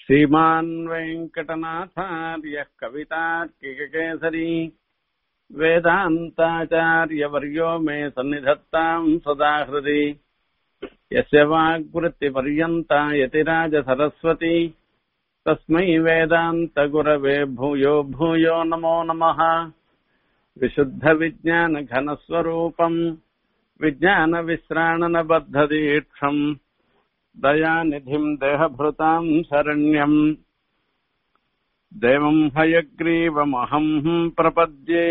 श्रीमान् वेङ्कटनाथार्यः कवितार्किककेसरी वेदान्ताचार्यवर्यो मे सन्निधत्ताम् सदा हृदि यस्य वाग्वृत्तिपर्यन्ता यतिराजसरस्वती तस्मै वेदान्तगुरवे भूयो भूयो नमो नमः विशुद्धविज्ञानघनस्वरूपम् विज्ञानविश्राणनबद्धदीक्षम् दयानिधिम् देहभृताम् शरण्यम् देवम् हयग्रीवमहम् प्रपद्ये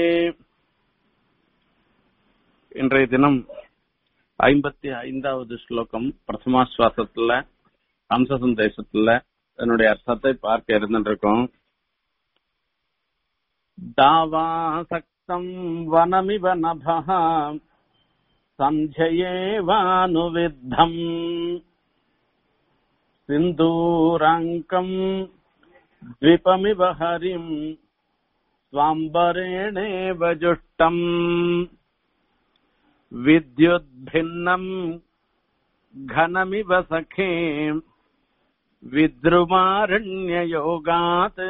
இன்றைய தினம் ஐம்பத்தி ஐந்தாவது ஸ்லோகம் பிரசமாஸ்வாசத்துல அம்ச சந்தேசத்துல என்னுடைய அர்த்தத்தை பார்க்க இருந்துருக்கோம் தாவாசக்தம் வனமிவ நபः சஞ்சயேவானுவித்தம் சிந்தூராங்கம் द्विपमिव हरिम् स्वाम्बरेणेव जुष्टम् विद्युद्भिन्नम् घनमिव सखे विद्रुमारण्ययोगात्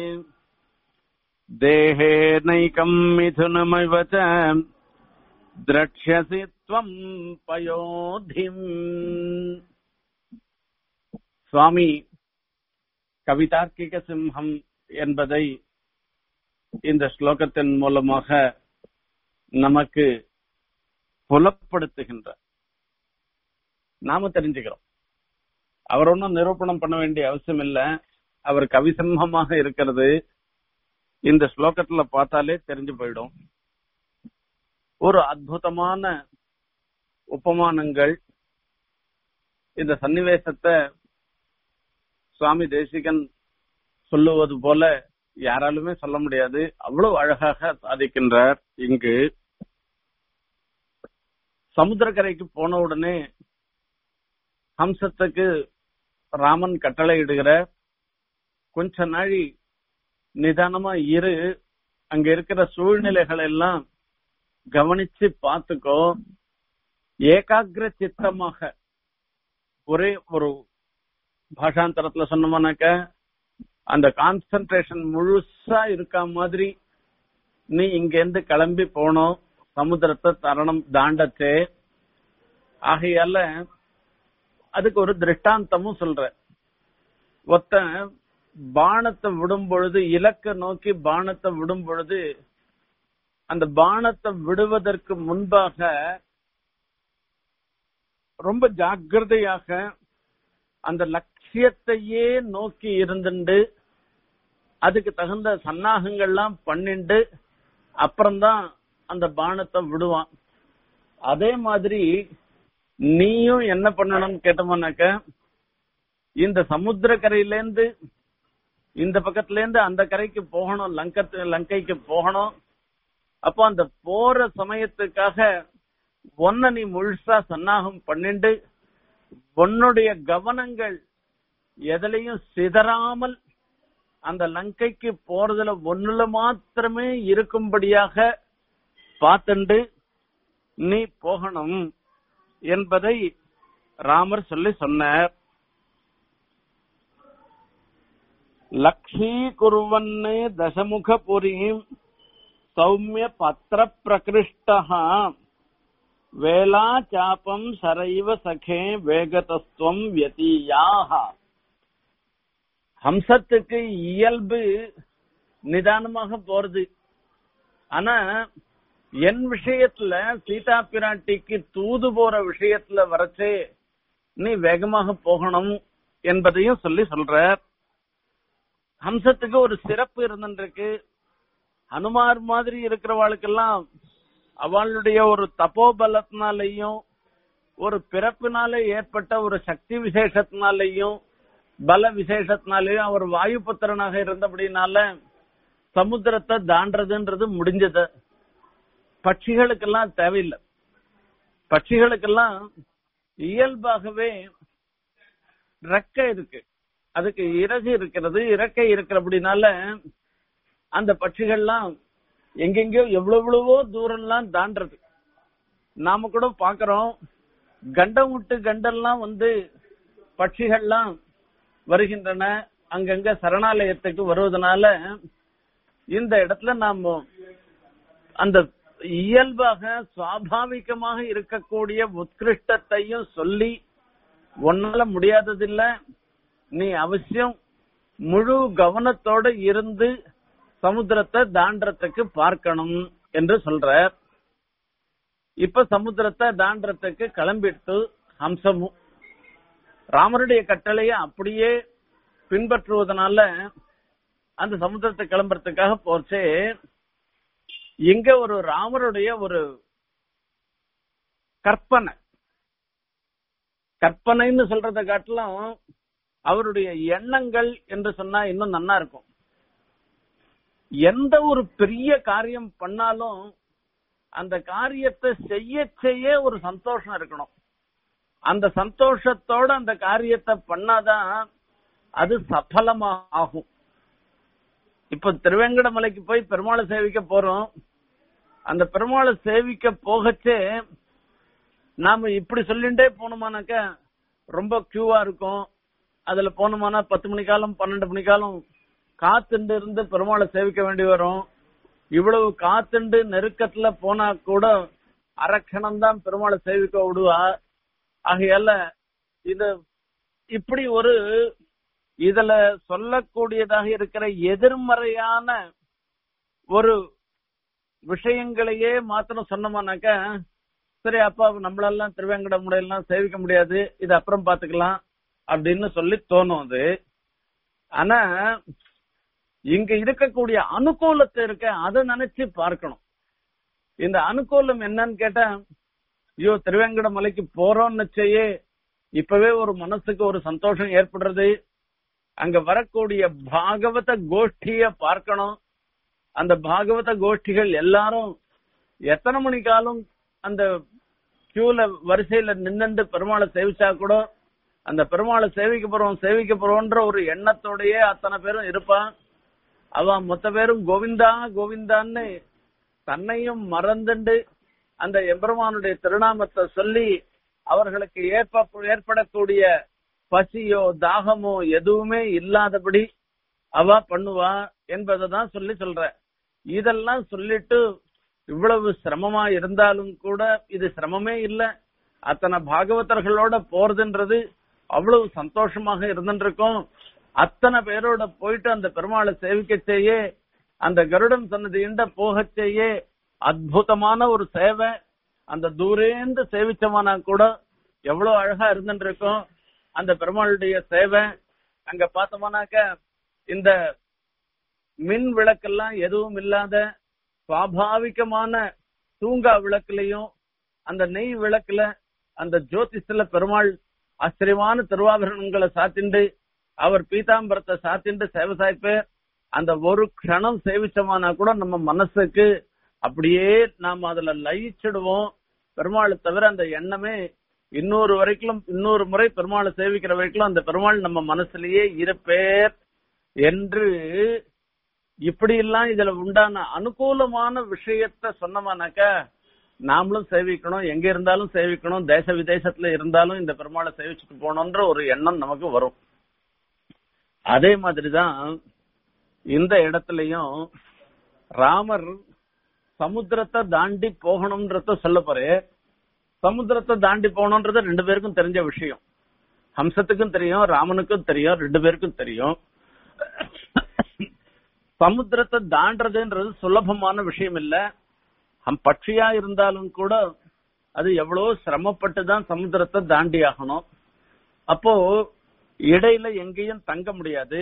देहेनैकम् मिथुनमिव च द्रक्ष्यसि त्वम् पयोधिम् स्वामी கவிதார்க்கிக சிம்ஹம் என்பதை இந்த ஸ்லோகத்தின் மூலமாக நமக்கு புலப்படுத்துகின்றார் நாம தெரிஞ்சுக்கிறோம் அவர் ஒன்றும் நிரூபணம் பண்ண வேண்டிய அவசியம் இல்ல அவர் கவிசிம்மமாக இருக்கிறது இந்த ஸ்லோகத்துல பார்த்தாலே தெரிஞ்சு போயிடும் ஒரு அற்புதமான உபமானங்கள் இந்த சன்னிவேசத்தை சுவாமி தேசிகன் சொல்லுவது போல யாராலுமே சொல்ல முடியாது அவ்வளவு அழகாக சாதிக்கின்றார் இங்கு சமுத்திரக்கரைக்கு போன உடனே ஹம்சத்துக்கு ராமன் கட்டளை இடுகிற கொஞ்ச நாழி நிதானமா இரு அங்க இருக்கிற சூழ்நிலைகள் எல்லாம் கவனிச்சு பார்த்துக்கோ ஏகாகிர சித்தமாக ஒரே ஒரு பாஷாந்தரத்துல சொன்னோம்னாக்க அந்த கான்சென்ட்ரேஷன் முழுசா இருக்க மாதிரி நீ இங்க இருந்து கிளம்பி போனோம் சமுத்திரத்தை தரணம் தாண்டச்சே ஆகையால அதுக்கு ஒரு திருஷ்டாந்தமும் சொல்ற ஒத்த பானத்தை விடும் பொழுது இலக்க நோக்கி பானத்தை விடும் பொழுது அந்த பானத்தை விடுவதற்கு முன்பாக ரொம்ப ஜாக்கிரதையாக அந்த லட்சியத்தையே நோக்கி இருந்துண்டு அதுக்கு தகுந்த சன்னாகங்கள்லாம் பண்ணிண்டு அப்புறம்தான் அந்த பானத்தை விடுவான் அதே மாதிரி நீயும் என்ன பண்ணணும்னு கேட்டோம்னாக்க இந்த சமுத்திர கரையிலேருந்து இந்த பக்கத்துல இருந்து அந்த கரைக்கு போகணும் லங்கத்து லங்கைக்கு போகணும் அப்போ அந்த போற சமயத்துக்காக ஒன்ன நீ முழுசா சன்னாகம் பண்ணிண்டு உன்னுடைய கவனங்கள் எதுலையும் சிதறாமல் அந்த லங்கைக்கு போறதுல ஒண்ணுல மாத்திரமே இருக்கும்படியாக பார்த்துண்டு நீ போகணும் என்பதை ராமர் சொல்லி சொன்னார் லக்ஷீகுர்வன்னு தசமுக புரீம் சௌமிய பத்திர பிரகிருஷ்டா வேலா சாப்பம் சரைவ சகே வேகதஸ்துவம் வியதீயாக ஹம்சத்துக்கு இயல்பு நிதானமாக போறது ஆனா என் விஷயத்துல சீதா பிராட்டிக்கு தூது போற விஷயத்துல வரச்சே நீ வேகமாக போகணும் என்பதையும் சொல்லி சொல்ற ஹம்சத்துக்கு ஒரு சிறப்பு இருந்துருக்கு ஹனுமார் மாதிரி இருக்கிறவாளுக்கெல்லாம் அவளுடைய ஒரு தப்போபலத்தினாலையும் ஒரு பிறப்பினால ஏற்பட்ட ஒரு சக்தி விசேஷத்தினாலையும் பல விசேஷத்தினாலையும் அவர் வாயு புத்திரனாக இருந்தபடினால சமுத்திரத்தை தாண்டதுன்றது முடிஞ்சது பட்சிகளுக்கெல்லாம் தேவையில்லை பட்சிகளுக்கெல்லாம் இயல்பாகவே ரெக்கை இருக்கு அதுக்கு இறகு இருக்கிறது இறக்கை இருக்கிறபடினால அந்த பட்சிகள்லாம் எங்கெங்கயோ எவ்வளவு எவ்வளவோ தூரம்லாம் தாண்டறது நாம கூட பாக்குறோம் கண்டம் விட்டு கண்டெல்லாம் வந்து பட்சிகள்லாம் வருகின்றன அங்கங்க சரணாலயத்துக்கு வருவதனால இந்த இடத்துல நாம அந்த இயல்பாக சுவாபாவிகமாக இருக்கக்கூடிய உத்கிருஷ்டத்தையும் சொல்லி ஒன்னால முடியாததில்ல நீ அவசியம் முழு கவனத்தோட இருந்து சமுத்திரத்தை தாண்டறதுக்கு பார்க்கணும் என்று சொல்ற இப்ப சமுத்திரத்தை தாண்டறதுக்கு கிளம்பிட்டு ஹம்சமும் ராமருடைய கட்டளையை அப்படியே பின்பற்றுவதனால அந்த சமுத்திரத்தை கிளம்புறதுக்காக போச்சே இங்க ஒரு ராமருடைய ஒரு கற்பனை கற்பனைன்னு சொல்றதை காட்டிலும் அவருடைய எண்ணங்கள் என்று சொன்னா இன்னும் நன்னா இருக்கும் எந்த ஒரு பெரிய காரியம் பண்ணாலும் அந்த காரியத்தை செய்ய செய்ய ஒரு சந்தோஷம் இருக்கணும் அந்த சந்தோஷத்தோட அந்த காரியத்தை பண்ணாதான் அது சஃபலமா ஆகும் இப்ப திருவேங்கடமலைக்கு போய் பெருமாளை சேவிக்க போறோம் அந்த பெருமாளை சேவிக்க போகச்சே நாம இப்படி சொல்லிண்டே போனோமானாக்க ரொம்ப கியூவா இருக்கும் அதுல போனோமானா பத்து மணிக்காலம் பன்னெண்டு மணிக்காலம் காத்துண்டு இருந்து பெருமாளை சேவிக்க வேண்டி வரும் இவ்வளவு காத்துண்டு நெருக்கத்துல போனா கூட அரக்கணம் தான் பெருமாளை சேவிக்க விடுவா ஆகையால இது இப்படி ஒரு இதுல சொல்லக்கூடியதாக இருக்கிற எதிர்மறையான ஒரு விஷயங்களையே மாத்திரம் சொன்னோமானாக்க சரி அப்பா நம்மளெல்லாம் திருவேங்கட முறையெல்லாம் சேவிக்க முடியாது இது அப்புறம் பாத்துக்கலாம் அப்படின்னு சொல்லி தோணும் அது ஆனா இங்க இருக்கக்கூடிய அனுகூலத்தை இருக்க அதை நினைச்சு பார்க்கணும் இந்த அனுகூலம் என்னன்னு கேட்டா ஐயோ திருவேங்கட மலைக்கு போறோம்னு செய்யே இப்பவே ஒரு மனசுக்கு ஒரு சந்தோஷம் ஏற்படுறது அங்க வரக்கூடிய பாகவத கோஷ்டிய பார்க்கணும் அந்த பாகவத கோஷ்டிகள் எல்லாரும் எத்தனை மணி காலம் அந்த கியூல வரிசையில நின்னுண்டு பெருமாளை சேவிச்சா கூட அந்த பெருமாளை சேவிக்க போறோம் சேவிக்க போறோம்ன்ற ஒரு எண்ணத்தோடயே அத்தனை பேரும் இருப்பான் அவன் மொத்த பேரும் கோவிந்தா கோவிந்தான்னு தன்னையும் மறந்துண்டு அந்த எம்பெருமானுடைய திருநாமத்தை சொல்லி அவர்களுக்கு ஏற்ப ஏற்படக்கூடிய பசியோ தாகமோ எதுவுமே இல்லாதபடி அவ பண்ணுவா என்பதை தான் சொல்லி சொல்ற இதெல்லாம் சொல்லிட்டு இவ்வளவு சிரமமா இருந்தாலும் கூட இது சிரமமே இல்ல அத்தனை பாகவதர்களோட போறதுன்றது அவ்வளவு சந்தோஷமாக இருந்துருக்கும் அத்தனை பேரோட போயிட்டு அந்த பெருமாளை சேவிக்க செய்ய அந்த கருடன் சன்னதியிண்ட போக செய்ய அற்புதமான ஒரு சேவை அந்த தூரேந்து சேவிச்சமானா கூட எவ்வளவு அழகா இருந்துருக்கும் அந்த பெருமாளுடைய சேவை அங்க பார்த்தோம்னாக்க இந்த மின் விளக்கெல்லாம் எதுவும் இல்லாத சுவாபாவிகமான தூங்கா விளக்குலயும் அந்த நெய் விளக்குல அந்த ஜோதிஷத்துல பெருமாள் ஆச்சரியமான திருவாபரணங்களை சாத்திண்டு அவர் பீதாம்பரத்தை சாத்திண்டு சேவை சாய்ப்பு அந்த ஒரு க்ஷணம் சேவிச்சோமானா கூட நம்ம மனசுக்கு அப்படியே நாம அதுல லயிச்சிடுவோம் பெருமாளை தவிர அந்த எண்ணமே இன்னொரு வரைக்கும் இன்னொரு முறை பெருமாளை சேவிக்கிற வரைக்கும் அந்த பெருமாள் நம்ம மனசுலயே இருப்பேர் என்று இப்படி எல்லாம் இதுல உண்டான அனுகூலமான விஷயத்த சொன்னோமானாக்க நாமளும் சேவிக்கணும் எங்க இருந்தாலும் சேவிக்கணும் தேச விதேசத்துல இருந்தாலும் இந்த பெருமாளை சேவிச்சுட்டு போகணும்ன்ற ஒரு எண்ணம் நமக்கு வரும் அதே மாதிரிதான் இந்த இடத்துலயும் ராமர் சமுத்திரத்தை தாண்டி போகணும்ன்றத சொல்ல போறே சமுத்திரத்தை தாண்டி போகணும்ன்றது ரெண்டு பேருக்கும் தெரிஞ்ச விஷயம் ஹம்சத்துக்கும் தெரியும் ராமனுக்கும் தெரியும் ரெண்டு பேருக்கும் தெரியும் சமுத்திரத்தை தாண்டதுன்றது சுலபமான விஷயம் இல்ல ஹம் பட்சியா இருந்தாலும் கூட அது எவ்வளவு சிரமப்பட்டு தான் சமுத்திரத்தை தாண்டி ஆகணும் அப்போ இடையில எங்கேயும் தங்க முடியாது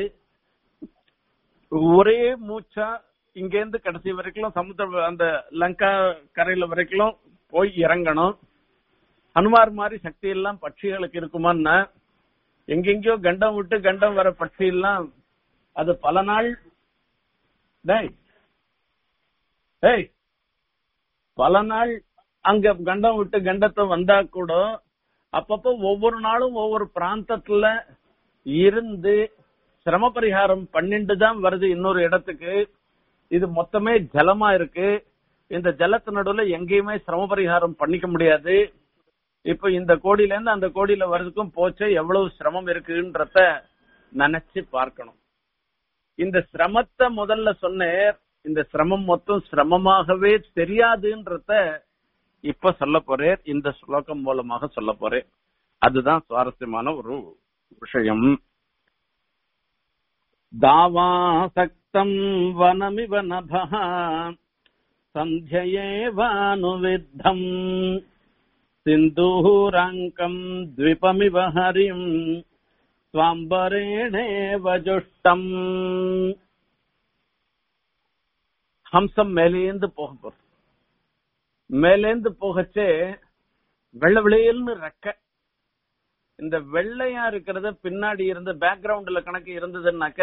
ஒரே மூச்சா இங்க இருந்து கடைசி வரைக்கும் சமுத்திர அந்த லங்கா கரையில வரைக்கும் போய் இறங்கணும் ஹனுமார் மாதிரி சக்தி எல்லாம் பட்சிகளுக்கு இருக்குமான்னா எங்கெங்கயோ கண்டம் விட்டு கண்டம் வர பட்சி எல்லாம் அது பல நாள் டேய் டேய் பல நாள் அங்க கண்டம் விட்டு கண்டத்தை வந்தா கூட அப்பப்போ ஒவ்வொரு நாளும் ஒவ்வொரு பிராந்தத்துல இருந்து சிரம பரிகாரம் பண்ணிட்டு தான் வருது இன்னொரு இடத்துக்கு இது மொத்தமே ஜலமா இருக்கு இந்த ஜலத்து நடுவுல எங்கேயுமே சிரம பரிகாரம் பண்ணிக்க முடியாது இப்ப இந்த கோடியில இருந்து அந்த கோடியில வர்றதுக்கும் போச்சு எவ்வளவு சிரமம் இருக்குன்றத நினைச்சு பார்க்கணும் இந்த சிரமத்தை முதல்ல சொன்னேர் இந்த சிரமம் மொத்தம் சிரமமாகவே தெரியாதுன்றத இப்ப சொல்ல போறேன் இந்த ஸ்லோகம் மூலமாக சொல்ல போறேன் அதுதான் சுவாரஸ்யமான ஒரு விஷயம் தாவாசக்தம் வனமிவ நபः சந்தியேவானுவித்தம் சிந்தூராங்கம் द्विपमिव ஹரிம் ஸ்வாம்பரேணேவ ஜுஷ்டம் ஹம்சம் மேலேந்து போக போறது மேலேந்து போகச்சே வெள்ள விளையல்னு ரெக்க இந்த வெள்ளையா இருக்கிறது பின்னாடி இருந்து பேக்ரவுண்ட்ல கணக்கு இருந்ததுன்னாக்க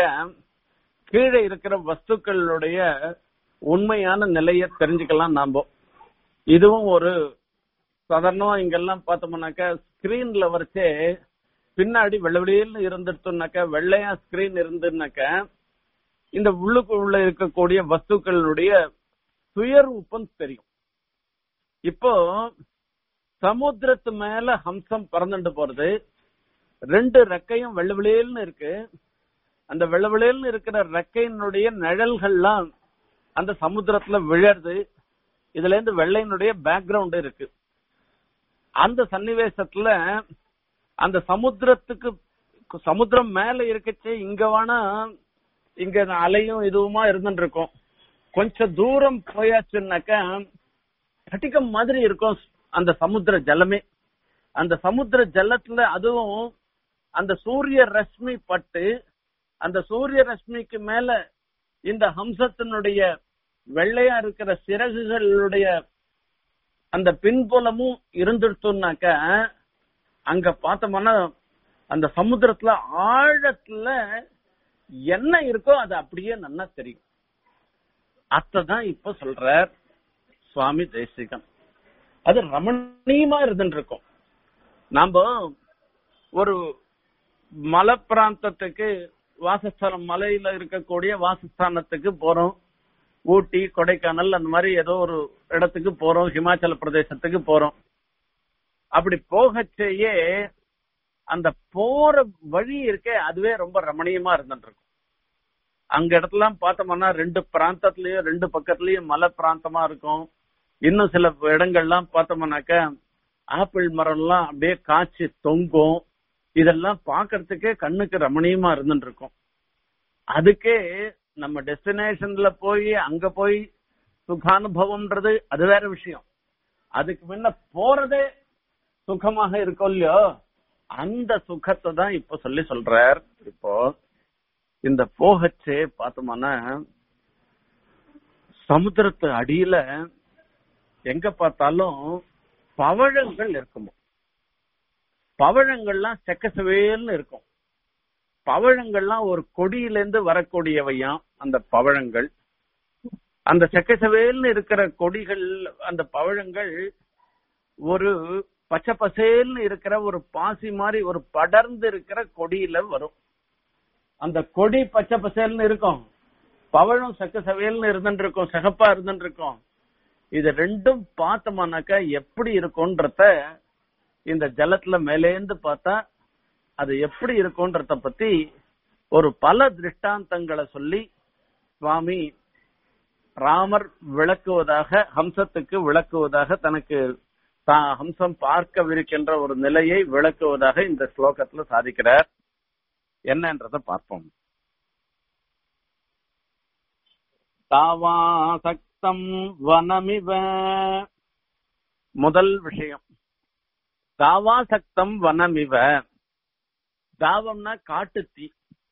கீழே இருக்கிற வஸ்துக்களுடைய உண்மையான நிலையை தெரிஞ்சுக்கலாம் நாம இதுவும் ஒரு சாதாரணமா இங்கெல்லாம் பார்த்தோம்னாக்கா ஸ்கிரீன்ல வரைச்சே பின்னாடி வெள்ளை வெளியில் இருந்துட்டோம்னாக்கா வெள்ளையா ஸ்கிரீன் இருந்துனாக்க இந்த உள்ளுக்குள்ள இருக்கக்கூடிய வஸ்துக்களுடைய சுயரூபம் தெரியும் இப்போ சமுத்திரத்து மேல ஹம்சம் பறந்துட்டு போறது ரெண்டு ரெக்கையும் வெள்ள வெளியல்னு இருக்கு அந்த வெள்ள வெளியல்னு இருக்கிற ரெக்கையினுடைய நிழல்கள்லாம் அந்த சமுத்திரத்துல விழருது இதுல இருந்து வெள்ளையினுடைய பேக்ரவுண்ட் இருக்கு அந்த சன்னிவேசத்துல அந்த சமுத்திரத்துக்கு சமுத்திரம் மேல இருக்கச்சே இங்க வேணா இங்க அலையும் இதுவுமா இருந்துட்டு இருக்கும் கொஞ்சம் தூரம் போயாச்சுன்னாக்கா கட்டிக்கம் மாதிரி இருக்கும் அந்த சமுத்திர ஜலமே அந்த சமுத்திர ஜலத்துல அதுவும் அந்த சூரிய ரஷ்மி பட்டு அந்த சூரிய ரஷ்மிக்கு மேல இந்த ஹம்சத்தினுடைய வெள்ளையா இருக்கிற சிறகுகளுடைய அந்த பின்புலமும் இருந்துட்டோம்னாக்க அங்க பார்த்தோம்னா அந்த சமுத்திரத்துல ஆழத்துல என்ன இருக்கோ அது அப்படியே நல்லா தெரியும் அத்ததான் இப்ப சொல்றார் சுவாமி தேசிகன் அது ரமணீயமா இருந்துட்டு இருக்கும் நாம ஒரு மலை பிராந்தத்துக்கு வாசஸ்தானம் மலையில இருக்கக்கூடிய வாசஸ்தானத்துக்கு போறோம் ஊட்டி கொடைக்கானல் அந்த மாதிரி ஏதோ ஒரு இடத்துக்கு போறோம் ஹிமாச்சல பிரதேசத்துக்கு போறோம் அப்படி போகச்சேயே அந்த போற வழி இருக்கே அதுவே ரொம்ப ரமணீயமா இருந்துட்டு இருக்கும் அங்க இடத்துலாம் பார்த்தோம்னா ரெண்டு பிராந்தத்திலயும் ரெண்டு பக்கத்துலயும் மலை பிராந்தமா இருக்கும் இன்னும் சில இடங்கள்லாம் பார்த்தோம்னாக்க ஆப்பிள் மரம்லாம் அப்படியே காய்ச்சி தொங்கும் இதெல்லாம் பாக்குறதுக்கே கண்ணுக்கு ரமணீயமா இருந்துட்டு இருக்கும் அதுக்கே நம்ம டெஸ்டினேஷன்ல போய் அங்க போய் சுகானுபவம்ன்றது அது வேற விஷயம் அதுக்கு முன்ன போறதே சுகமாக இருக்கும் இல்லையோ அந்த சுகத்தை தான் இப்ப சொல்லி சொல்றார் இப்போ இந்த போகச்சே பார்த்தோம்னா சமுத்திரத்து அடியில எங்க பார்த்தாலும் பவழங்கள் இருக்குமோ பவழங்கள்லாம் செக்கசவேல்னு இருக்கும் பவழங்கள்லாம் ஒரு கொடியிலேருந்து வரக்கூடியவையாம் அந்த பவழங்கள் அந்த செக்கசவேல்னு இருக்கிற கொடிகள் அந்த பவழங்கள் ஒரு பச்சை பசேல்னு இருக்கிற ஒரு பாசி மாதிரி ஒரு படர்ந்து இருக்கிற கொடியில வரும் அந்த கொடி பச்சை பசேல்னு இருக்கும் பவழம் சக்க சவையல்னு இருந்துட்டு இருக்கும் சிகப்பா இருந்துட்டு இருக்கும் இது ரெண்டும் பார்த்தோம்னாக்கா எப்படி இருக்கும்ன்றத இந்த ஜலத்துல மேலேந்து பார்த்தா அது எப்படி இருக்கும்ன்றத பத்தி ஒரு பல திருஷ்டாந்தங்களை சொல்லி சுவாமி ராமர் விளக்குவதாக ஹம்சத்துக்கு விளக்குவதாக தனக்கு தான் ஹம்சம் பார்க்கவிருக்கின்ற ஒரு நிலையை விளக்குவதாக இந்த ஸ்லோகத்துல சாதிக்கிறார் என்னன்றத பார்ப்போம் தாவாசக்தம் வனமிவ முதல் விஷயம் தாவாசக்தம் வனமிவ தாவம்னா காட்டு தீ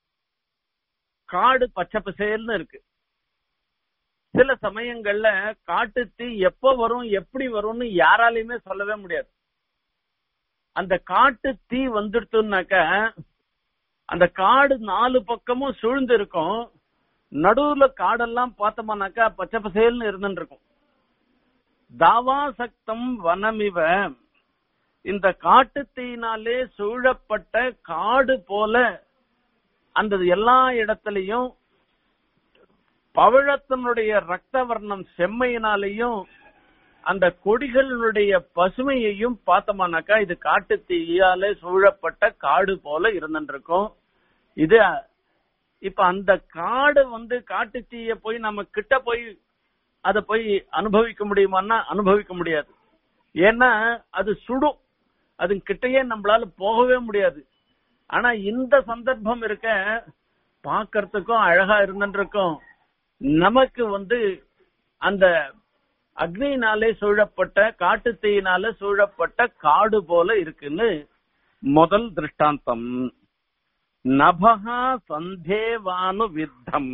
காடு பச்சை பசேல்னு இருக்கு சில சமயங்கள்ல காட்டு தீ எப்ப வரும் எப்படி வரும்னு யாராலையுமே சொல்லவே முடியாது அந்த காட்டு தீ வந்துடுத்துனாக்க அந்த காடு நாலு பக்கமும் சூழ்ந்து இருக்கும் நடுவுல காடெல்லாம் பார்த்தோம்னாக்கா பச்சை பசேல்னு இருந்துட்டு இருக்கும் தாவாசக்தம் வனமிவ இந்த காட்டு தீயினாலே சூழப்பட்ட காடு போல அந்த எல்லா இடத்துலயும் பவழத்தினுடைய ரத்த வர்ணம் செம்மையினாலையும் அந்த கொடிகளுடைய பசுமையையும் பார்த்தோம்னாக்கா இது காட்டு தீயாலே சூழப்பட்ட காடு போல இருந்துருக்கும் இது இப்ப அந்த காடு வந்து காட்டு தீய போய் நம்ம கிட்ட போய் அத போய் அனுபவிக்க முடியுமான்னா அனுபவிக்க முடியாது ஏன்னா அது சுடும் அது கிட்டயே நம்மளால போகவே முடியாது ஆனா இந்த சந்தர்ப்பம் இருக்க பார்க்கறதுக்கும் அழகா இருந்துருக்கும் நமக்கு வந்து அந்த அக்னியினாலே சூழப்பட்ட காட்டு தீயினால சூழப்பட்ட காடு போல இருக்குன்னு முதல் திருஷ்டாந்தம் நபகா சந்தேவானு வித்தம்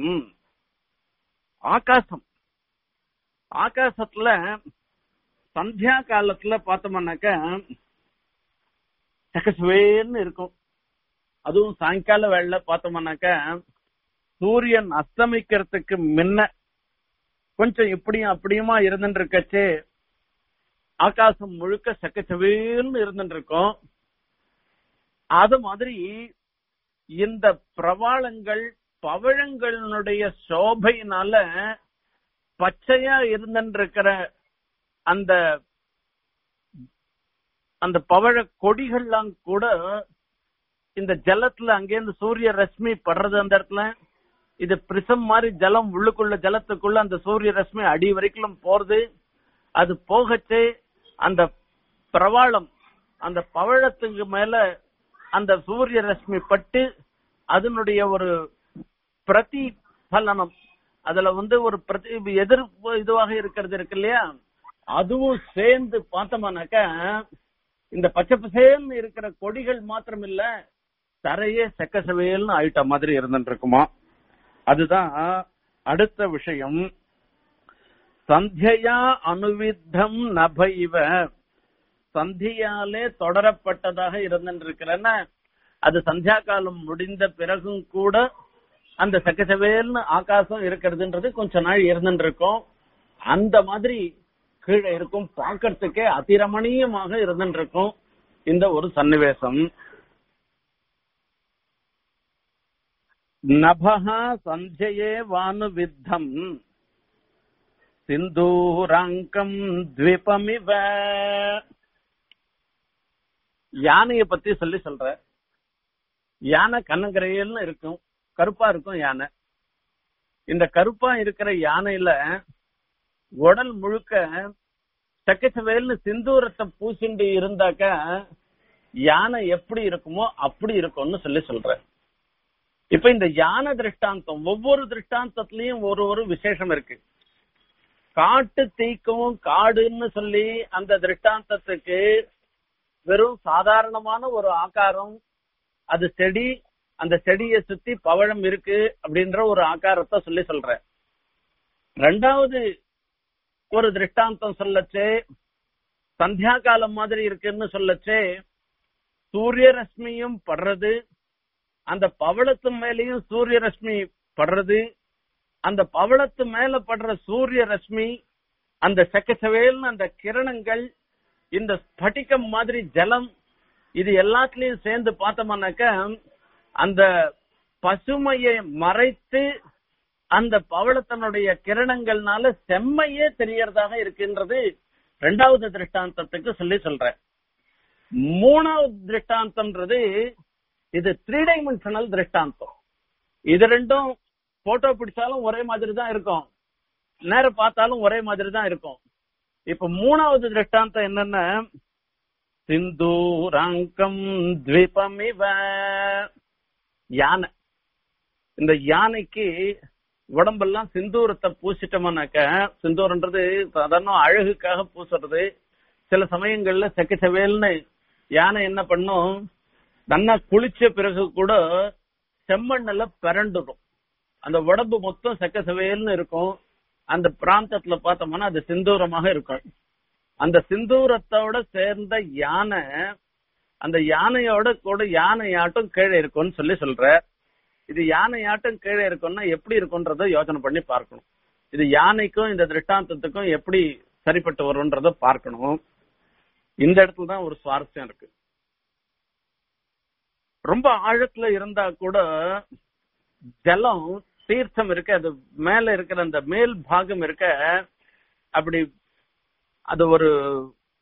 ஆகாசம் ஆகாசத்துல சந்தியா காலத்துல பார்த்தோம்னாக்க சகசுவேன்னு இருக்கும் அதுவும் சாயங்கால வேளையில பார்த்தோம்னாக்க சூரியன் அஸ்தமிக்கிறதுக்கு முன்ன கொஞ்சம் இப்படியும் அப்படியுமா இருந்துட்டு இருக்கச்சே ஆகாசம் முழுக்க சக்கச்சவேல்னு இருந்துட்டு இருக்கும் அது மாதிரி இந்த பிரவாளங்கள் பவழங்களினுடைய சோபையினால பச்சையா இருந்துருக்கிற அந்த அந்த பவழ கொடிகள்லாம் கூட இந்த ஜலத்துல அங்கேருந்து சூரிய ரஷ்மி படுறது அந்த இடத்துல இது பிரிசம் மாதிரி ஜலம் உள்ளுக்குள்ள ஜலத்துக்குள்ள அந்த சூரிய ரஷ்மி அடி வரைக்கும் போறது அது போகச்சே அந்த பிரவாளம் அந்த பவழத்துக்கு மேல அந்த சூரிய ரஷ்மி பட்டு அதனுடைய ஒரு பிரதிபலனம் அதுல வந்து ஒரு பிரதி எதிர்ப்பு இதுவாக இருக்கிறது இருக்கு இல்லையா அதுவும் சேர்ந்து பார்த்தோம்னாக்க இந்த பச்சை பசேல்னு இருக்கிற கொடிகள் மாத்திரம் இல்ல தரையே செக்கசவேல்னு ஆயிட்ட மாதிரி இருந்துட்டு இருக்குமா அதுதான் அடுத்த விஷயம் சந்தியா அனுவித்தம் நபைவ சந்தியாலே தொடரப்பட்டதாக இருந்துருக்கிறன்னா அது சந்தியா காலம் முடிந்த பிறகும் கூட அந்த சக்கச்சவேல்னு ஆகாசம் இருக்கிறதுன்றது கொஞ்ச நாள் இருந்துட்டு இருக்கும் அந்த மாதிரி கீழே இருக்கும் பார்க்கறதுக்கே அதிரமணீயமாக இருந்துட்டு இருக்கும் இந்த ஒரு சன்னிவேசம் நபஹா சந்தியே வானு வித்தம் சிந்தூராங்கம் த்விபமிவ யானைய பத்தி சொல்லி சொல்ற யானை கண்ணங்கரையல்னு இருக்கும் கருப்பா இருக்கும் யானை இந்த கருப்பா இருக்கிற யானையில உடல் முழுக்க சக்கச்சவேல்னு சிந்தூரத்தை பூசிண்டு இருந்தாக்க யானை எப்படி இருக்குமோ அப்படி இருக்கும்னு சொல்லி சொல்ற இப்ப இந்த யானை திருஷ்டாந்தம் ஒவ்வொரு திருஷ்டாந்தத்திலயும் ஒரு ஒரு விசேஷம் இருக்கு காட்டு தீக்கும் காடுன்னு சொல்லி அந்த திருஷ்டாந்தத்துக்கு வெறும் சாதாரணமான ஒரு ஆகாரம் அது செடி அந்த செடியை சுத்தி பவழம் இருக்கு அப்படின்ற ஒரு ஆகாரத்தை சொல்லி சொல்ற ரெண்டாவது ஒரு திருஷ்டாந்தம் சொல்லச்சே சந்தியா காலம் மாதிரி இருக்குன்னு சொல்லச்சே சூரிய ரஷ்மியும் படுறது அந்த பவளத்து மேலேயும் சூரிய ரஷ்மி படுறது அந்த பவளத்து மேல படுற சூரிய ரஷ்மி அந்த செக்கச்சவேல்னு அந்த கிரணங்கள் இந்த ஸ்படிகம் மாதிரி ஜலம் இது எல்லாத்துலயும் சேர்ந்து பார்த்தோம்னாக்க அந்த பசுமையை மறைத்து அந்த பவளத்தனுடைய கிரணங்கள்னால செம்மையே தெரியறதாக இருக்கின்றது ரெண்டாவது திருஷ்டாந்தத்துக்கு சொல்லி சொல்றேன் மூணாவது திருஷ்டாந்தம்ன்றது இது த்ரீ டைமென்ஷனல் திருஷ்டாந்தம் இது ரெண்டும் போட்டோ பிடிச்சாலும் ஒரே மாதிரி தான் இருக்கும் நேரம் பார்த்தாலும் ஒரே மாதிரி தான் இருக்கும் இப்ப மூணாவது திருஷ்டாந்தம் என்னன்னா சிந்தூராங்கம் த்விபமிவ யானை இந்த யானைக்கு உடம்பெல்லாம் சிந்தூரத்தை பூசிட்டோம்னாக்க சிந்தூரன்றது சாதாரண அழகுக்காக பூசுறது சில சமயங்கள்ல செக்கச்சவேல்னு யானை என்ன பண்ணும் நல்லா குளிச்ச பிறகு கூட செம்மண்ணில் பிறண்டுடும் அந்த உடம்பு மொத்தம் செக்கச்சவேல்னு இருக்கும் அந்த பிராந்தத்துல பார்த்தோம்னா அது சிந்தூரமாக இருக்கும் அந்த சிந்தூரத்தோட சேர்ந்த யானை அந்த யானையோட கூட யானையாட்டம் கீழே இருக்கும்னு சொல்லி சொல்ற இது யானையாட்டம் கீழே இருக்கும்னா எப்படி இருக்கும்ன்றத யோசனை பண்ணி பார்க்கணும் இது யானைக்கும் இந்த திருஷ்டாந்தத்துக்கும் எப்படி சரிப்பட்டு வரும்ன்றத பார்க்கணும் இந்த இடத்துல தான் ஒரு சுவாரஸ்யம் இருக்கு ரொம்ப ஆழத்துல இருந்தா கூட ஜலம் தீர்த்தம் இருக்க அது மேல இருக்கிற அந்த மேல் பாகம் இருக்க அப்படி அது ஒரு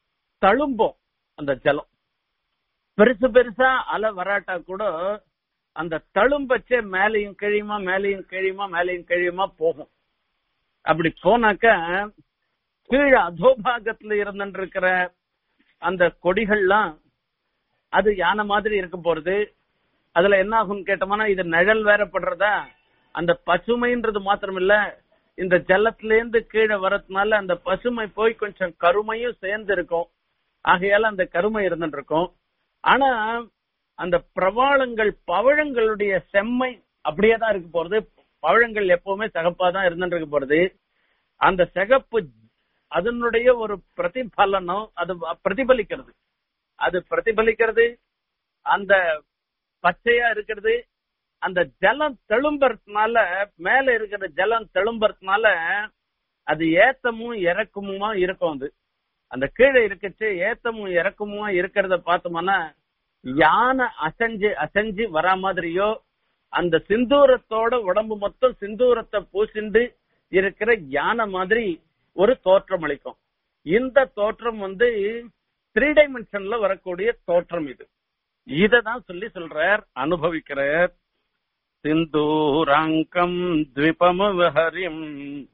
தழும்போம் அந்த ஜலம் பெருசு பெருசா அலை வராட்டா கூட அந்த தழும்பச்சே மேலையும் கீழியுமா மேலையும் கீழியுமா மேலையும் கீழியுமா போகும் அப்படி போனாக்க கீழே அதோபாகத்துல இருந்துட்டு இருக்கிற அந்த கொடிகள்லாம் அது யானை மாதிரி இருக்க போறது அதுல என்ன ஆகும்னு கேட்டோம்னா இது நிழல் வேற படுறதா அந்த பசுமைன்றது மாத்திரம் இல்ல இந்த ஜலத்துல இருந்து கீழே வரதுனால அந்த பசுமை போய் கொஞ்சம் கருமையும் சேர்ந்து இருக்கும் ஆகையால அந்த கருமை இருந்துட்டு இருக்கும் ஆனா அந்த பிரவாளங்கள் பவழங்களுடைய செம்மை அப்படியே தான் இருக்க போறது பவழங்கள் எப்பவுமே சிகப்பா தான் இருந்துட்டு இருக்க போறது அந்த சிகப்பு அதனுடைய ஒரு பிரதிபலனம் அது பிரதிபலிக்கிறது அது பிரதிபலிக்கிறது அந்த பச்சையா இருக்கிறது அந்த ஜலம் தெளும்புறதுனால மேல இருக்கிற ஜலம் தெளும்புறதுனால அது ஏத்தமும் இறக்கமுமா இருக்கும் அது அந்த கீழே இருக்கச்சு ஏத்தமும் இறக்கமுமா இருக்கிறத பார்த்தோம்னா யானை அசைஞ்சு அசைஞ்சு வரா மாதிரியோ அந்த சிந்தூரத்தோட உடம்பு மொத்தம் சிந்தூரத்தை பூசிண்டு இருக்கிற யானை மாதிரி ஒரு தோற்றம் அளிக்கும் இந்த தோற்றம் வந்து த்ரீ டைமென்ஷன்ல வரக்கூடிய தோற்றம் இது இததான் சொல்லி சொல்றார் அனுபவிக்கிறார் சிந்தூராங்கம் த்விபமவஹரிம்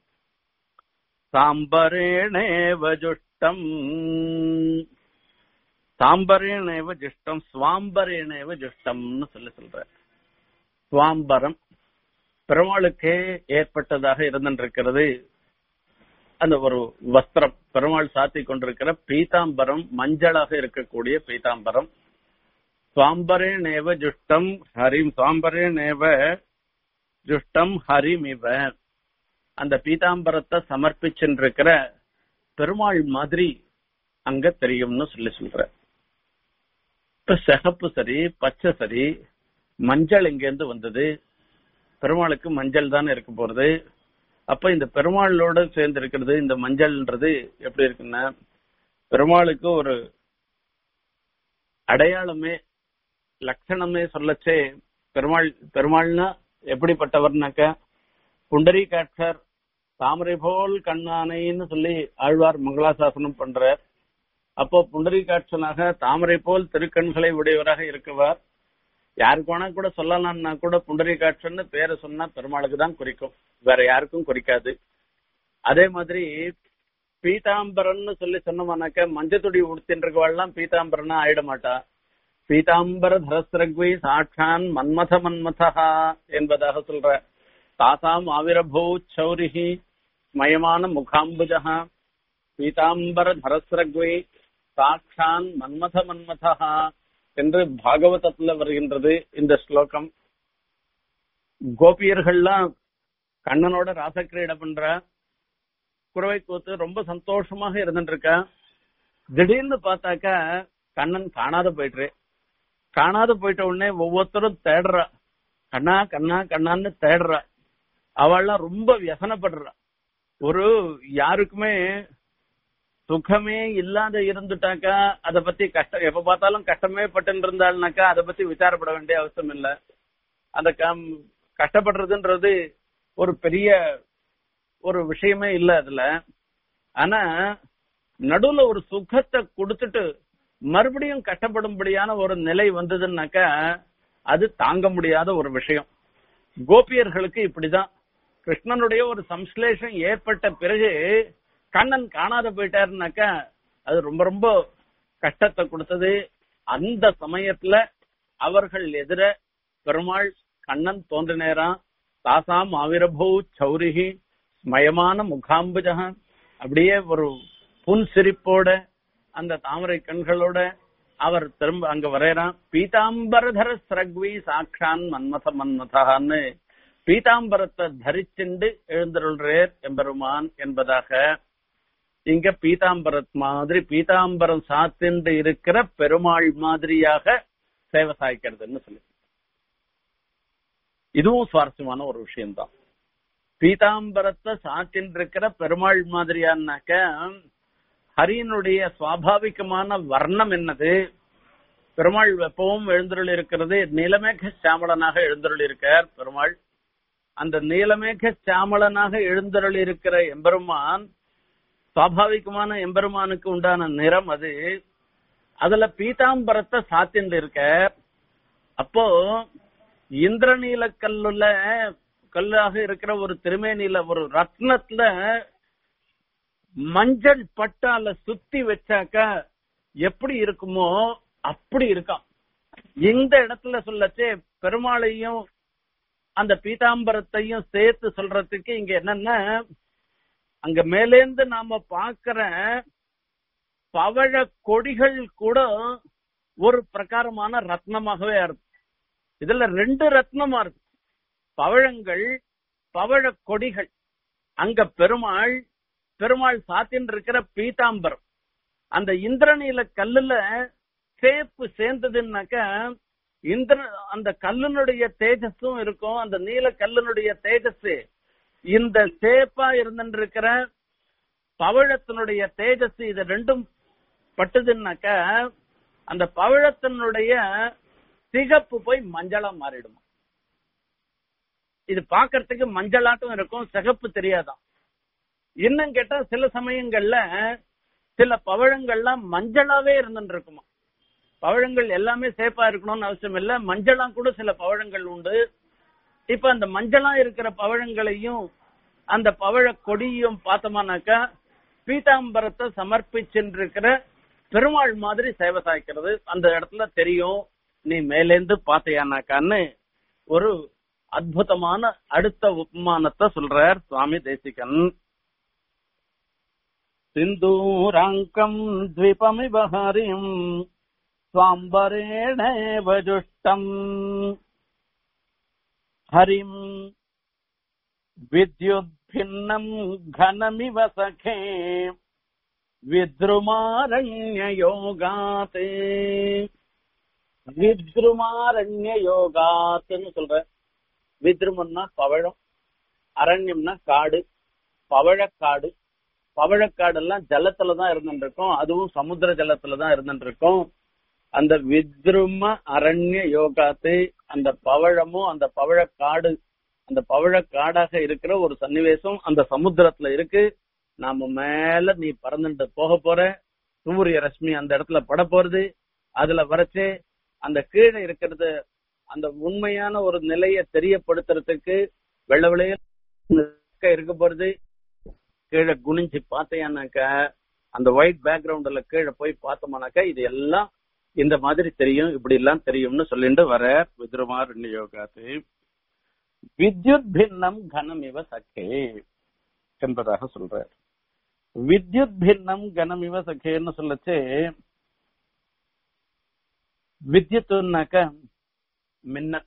சாம்பரேணேவ ஜுஷ்டம் சாம்பரேணேவ ஜுஷ்டம் சுவாம்பரேணேவ ஜுஷ்டம்னு சொல்லி சொல்ற சுவாம்பரம் பெருமாளுக்கே ஏற்பட்டதாக இருந்திருக்கிறது அந்த ஒரு வஸ்திரம் பெருமாள் சாத்தி கொண்டிருக்கிற பீதாம்பரம் மஞ்சளாக இருக்கக்கூடிய பீதாம்பரம் சுவாம்பரே நேவ ஜுஷ்டம் ஹரிம் சுவாம்பரே நேவ ஜுஷ்டம் ஹரிமிவ அந்த பீதாம்பரத்தை சமர்ப்பிச்சுருக்கிற பெருமாள் மாதிரி அங்க தெரியும்னு சொல்லி சொல்ற இப்ப சிகப்பு சரி பச்சை சரி மஞ்சள் இருந்து வந்தது பெருமாளுக்கு மஞ்சள் தானே இருக்க போறது அப்ப இந்த பெருமாளோட சேர்ந்து இருக்கிறது இந்த மஞ்சள்ன்றது எப்படி இருக்குன்னா பெருமாளுக்கு ஒரு அடையாளமே லட்சணமே சொல்லச்சே பெருமாள் பெருமாள்னா எப்படிப்பட்டவர்னாக்க புண்டரீகாட்சர் தாமரை போல் கண்ணானைன்னு சொல்லி ஆழ்வார் மங்களாசாசனம் பண்றார் அப்போ புண்டரீகாட்சனாக தாமரை போல் திருக்கண்களை உடையவராக இருக்கவர் யாருக்கு வேணா கூட சொல்லலாம்னா கூட புண்டரீகாட்சன்னு பேரை சொன்னா பெருமாளுக்கு தான் குறிக்கும் வேற யாருக்கும் குறிக்காது அதே மாதிரி பீதாம்பரம்னு சொல்லி சொன்னோம்னாக்க மஞ்சத்துடி உடுத்தின்றவாள்லாம் பீதாம்பரனா ஆயிட மாட்டா பீதாம்பர தரஸ்ரக்வி சாட்சான் மன்மத மன்மதா என்பதாக சொல்ற தாசாம் ஆவிரபூ சௌரிஹி ஸ்மயமான முகாம்புஜா பீதாம்பர தரஸ்ரக்வி சாட்சான் மன்மத மன்மதா என்று பாகவதத்துல வருகின்றது இந்த ஸ்லோகம் கோபியர்கள்லாம் கண்ணனோட ராசக்கிரீடை பண்ற குறவை கூத்து ரொம்ப சந்தோஷமாக இருந்துட்டு இருக்கா திடீர்னு பார்த்தாக்கா கண்ணன் காணாத போயிட்டு காணாத போயிட்ட உடனே ஒவ்வொருத்தரும் தேடுறா கண்ணா கண்ணா கண்ணான்னு தேடுறா அவள்லாம் ரொம்ப வியசனப்படுறா ஒரு யாருக்குமே சுகமே இல்லாத இருந்துட்டாக்கா அத பத்தி கஷ்டம் எப்ப பார்த்தாலும் கஷ்டமே பட்டு இருந்தாள்னாக்கா அதை பத்தி விசாரப்பட வேண்டிய அவசியம் இல்ல அந்த கஷ்டப்படுறதுன்றது ஒரு பெரிய ஒரு விஷயமே இல்ல அதுல ஆனா நடுவுல ஒரு சுகத்தை கொடுத்துட்டு மறுபடியும் கஷ்டப்படும்படியான ஒரு நிலை வந்ததுன்னாக்கா அது தாங்க முடியாத ஒரு விஷயம் கோபியர்களுக்கு இப்படிதான் கிருஷ்ணனுடைய ஒரு சம்ஸ்லேஷம் ஏற்பட்ட பிறகு கண்ணன் காணாத போயிட்டாருனாக்கா அது ரொம்ப ரொம்ப கஷ்டத்தை கொடுத்தது அந்த சமயத்துல அவர்கள் எதிர பெருமாள் கண்ணன் தோன்றினேரான் தாசாம் ஆவிரபூ சௌரிகி ஸ்மயமான முகாம்புஜக அப்படியே ஒரு புன் சிரிப்போட அந்த தாமரை கண்களோட அவர் திரும்ப அங்க வரையறான் பீதாம்பரதர ஸ்ரக்வி சாட்சான் மன்மத மன்மதான்னு பீதாம்பரத்தை தரிச்சுண்டு எழுந்தருள்றேர் எம்பெருமான் என்பதாக இங்க பீதாம்பரத் மாதிரி பீதாம்பரம் சாத்திண்டு இருக்கிற பெருமாள் மாதிரியாக சேவை சாய்க்கிறதுன்னு சொல்லி இதுவும் சுவாரஸ்யமான ஒரு விஷயம்தான் பீதாம்பரத்தை சாத்தின் இருக்கிற பெருமாள் மாதிரியானாக்க ஹரியனுடைய சுவாபாவிகமான வர்ணம் என்னது பெருமாள் எப்பவும் எழுந்தருள் இருக்கிறது நீலமேக சாமளனாக எழுந்தருள் இருக்கார் பெருமாள் அந்த நீலமேக சாமளனாக எழுந்தருள் இருக்கிற எம்பெருமான் சுவாபாவிகமான எம்பெருமானுக்கு உண்டான நிறம் அது அதுல பீதாம்பரத்தை சாத்தின்னு இருக்க அப்போ இந்திரநீல கல்லுல கல்லாக இருக்கிற ஒரு திருமேனில ஒரு ரத்னத்துல மஞ்சள் பட்டால சுத்தி வச்சாக்கா எப்படி இருக்குமோ அப்படி இருக்கான் இந்த இடத்துல சொல்லச்சே பெருமாளையும் அந்த பீதாம்பரத்தையும் சேர்த்து சொல்றதுக்கு இங்க என்னன்னா அங்க மேலேந்து நாம பாக்குற பவழ கொடிகள் கூட ஒரு பிரகாரமான ரத்னமாகவே இருக்கு இதுல ரெண்டு ரத்னமா இருக்கு பவழங்கள் பவழ கொடிகள் அங்க பெருமாள் பெருமாள் சாத்தின் இருக்கிற பீதாம்பரம் அந்த இந்திரநீல கல்லுல சேப்பு சேர்ந்ததுன்னாக்க இந்திர அந்த கல்லுனுடைய தேஜஸும் இருக்கும் அந்த நீல கல்லுனுடைய தேஜஸ் இந்த சேப்பா இருந்திருக்கிற பவழத்தினுடைய தேஜஸ் இது ரெண்டும் பட்டுதுன்னாக்க அந்த பவழத்தினுடைய சிகப்பு போய் மஞ்சளா மாறிடுமா இது பாக்குறதுக்கு மஞ்சளாட்டம் இருக்கும் சிகப்பு தெரியாதான் இன்னும் கேட்டா சில சமயங்கள்ல சில பவழங்கள்லாம் மஞ்சளாவே இருந்துட்டு இருக்குமா பவழங்கள் எல்லாமே சேப்பா இருக்கணும்னு அவசியம் இல்ல மஞ்சளாம் கூட சில பவழங்கள் உண்டு இப்ப அந்த மஞ்சளா இருக்கிற பவழங்களையும் அந்த பவழ கொடியும் பார்த்தோமானாக்கா பீதாம்பரத்தை சமர்ப்பிச்சுருக்கிற பெருமாள் மாதிரி சேவை சாய்க்கிறது அந்த இடத்துல தெரியும் நீ மேலேந்து பாத்தையானாக்கான்னு ஒரு அற்புதமான அடுத்த உபமானத்தை சொல்றார் சுவாமி தேசிகன் சிந்தூராங்கம் த்விபமிவ ஹரிம் स्वाम्बरेणेव जुष्टम् हरिम् विद्युद्भिन्नम् घनमिव सखे வித்ருமாரண்யோகாத் வித்ருமாரண்யோகாத்னு சொல்ற வித்ருமன்னா பவழம் அரண்யம்னா காடு பவழக்காடு பவழக்காடு எல்லாம் ஜலத்துல தான் இருந்துட்டு இருக்கும் அதுவும் சமுத்திர ஜலத்துல தான் இருந்துட்டு இருக்கும் அந்த வித்ரும அரண்ய யோகாத்து அந்த பவழமும் அந்த பவழக்காடு அந்த பவழக்காடாக இருக்கிற ஒரு சன்னிவேசம் அந்த சமுத்திரத்துல இருக்கு நாம மேல நீ பறந்துட்டு போக போற சூரிய ரஷ்மி அந்த இடத்துல பட போறது அதுல வரைச்சு அந்த கீழே இருக்கிறது அந்த உண்மையான ஒரு நிலையை தெரியப்படுத்துறதுக்கு வெள்ள விளைய இருக்க போறது கீழே குனிஞ்சு பார்த்தேன்னாக்க அந்த ஒயிட் பேக்ரவுண்ட்ல கீழே போய் பார்த்தோம்னாக்கா இது எல்லாம் இந்த மாதிரி தெரியும் இப்படி எல்லாம் தெரியும்னு சொல்லிட்டு வர வித்ருமார் யோகாத்து வித்யுத் பின்னம் கனம் இவ சக்கே என்பதாக சொல்றார் வித்யுத் பின்னம் கனம் இவ சக்கேன்னு சொல்லச்சு வித்யுத்துனாக்க மின்னல்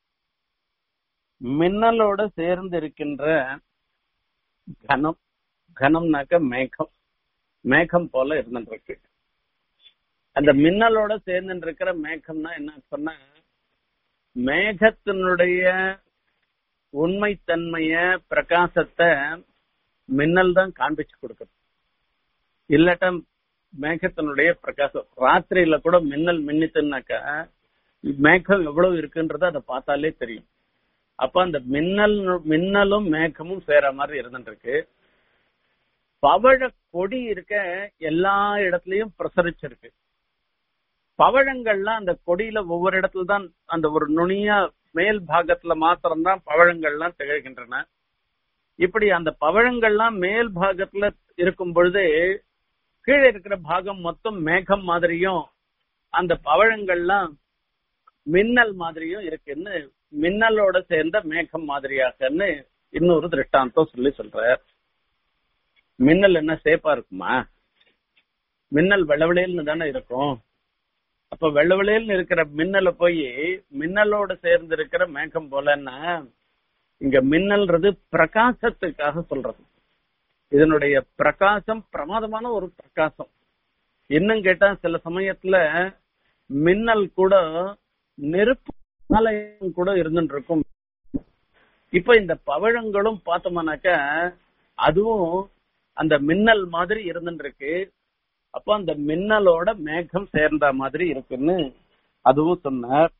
மின்னலோட சேர்ந்து இருக்கின்ற கனம் கனம்னாக்க மேகம் மேகம் போல இருந்துருக்கு அந்த மின்னலோட சேர்ந்து இருக்கிற மேகம்னா என்ன சொன்னா மேகத்தினுடைய உண்மைத்தன்மைய பிரகாசத்தை மின்னல் தான் காண்பிச்சு கொடுக்குது இல்லாட்ட மேகத்தினுடைய பிரகாசம் ராத்திரியில கூட மின்னல் மின்னித்துனாக்கா மேகம் எவ்வளவு இருக்குன்றத அதை பார்த்தாலே தெரியும் அப்ப அந்த மின்னல் மின்னலும் மேகமும் சேர மாதிரி இருந்துருக்கு பவழ கொடி இருக்க எல்லா இடத்துலயும் பிரசரிச்சிருக்கு பவழங்கள்லாம் அந்த கொடியில ஒவ்வொரு இடத்துல தான் அந்த ஒரு நுனியா மேல் பாகத்துல மாத்திரம்தான் பவழங்கள்லாம் திகழ்கின்றன இப்படி அந்த பவழங்கள்லாம் மேல் பாகத்துல இருக்கும் பொழுது கீழே இருக்கிற பாகம் மொத்தம் மேகம் மாதிரியும் அந்த பவழங்கள்லாம் மின்னல் மாதிரியும் இருக்குன்னு மின்னலோட சேர்ந்த மேகம் மாதிரியாகன்னு இன்னொரு திருஷ்டாந்தம் சொல்லி சொல்ற மின்னல் என்ன சேப்பா இருக்குமா மின்னல் வெள்ளவெளியல்னு தானே இருக்கும் அப்ப வெள்ளவெளியல்னு இருக்கிற மின்னல போய் மின்னலோட சேர்ந்து இருக்கிற மேகம் போலன்னா இங்க மின்னல்ன்றது பிரகாசத்துக்காக சொல்றது இதனுடைய பிரகாசம் பிரமாதமான ஒரு பிரகாசம் இன்னும் கேட்டா சில சமயத்துல மின்னல் கூட நெருப்பு ஆலயம் கூட இருந்துட்டு இருக்கும் இப்ப இந்த பவழங்களும் பார்த்தோம்னாக்க அதுவும் அந்த மின்னல் மாதிரி இருந்துட்டு இருக்கு அப்ப அந்த மின்னலோட மேகம் சேர்ந்த மாதிரி இருக்குன்னு அதுவும் சொன்னார்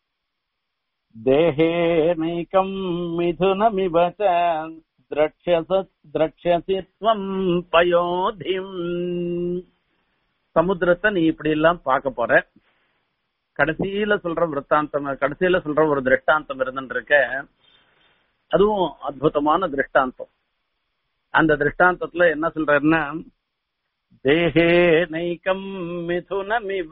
தேகே நைக்கம் மிதுனமிவ திரட்சசி துவம் பயோதிம் சமுத்திரத்தை நீ இப்படி எல்லாம் பார்க்க போற கடைசியில சொல்ற விற்த்தாந்தம் கடைசியில சொல்ற ஒரு திருஷ்டாந்தம் இருந்துருக்க அதுவும் அற்புதமான திருஷ்டாந்தம் அந்த திருஷ்டாந்தத்துல என்ன சொல்றாருன்னா தேகே நைக்கம் மிதுனமிவ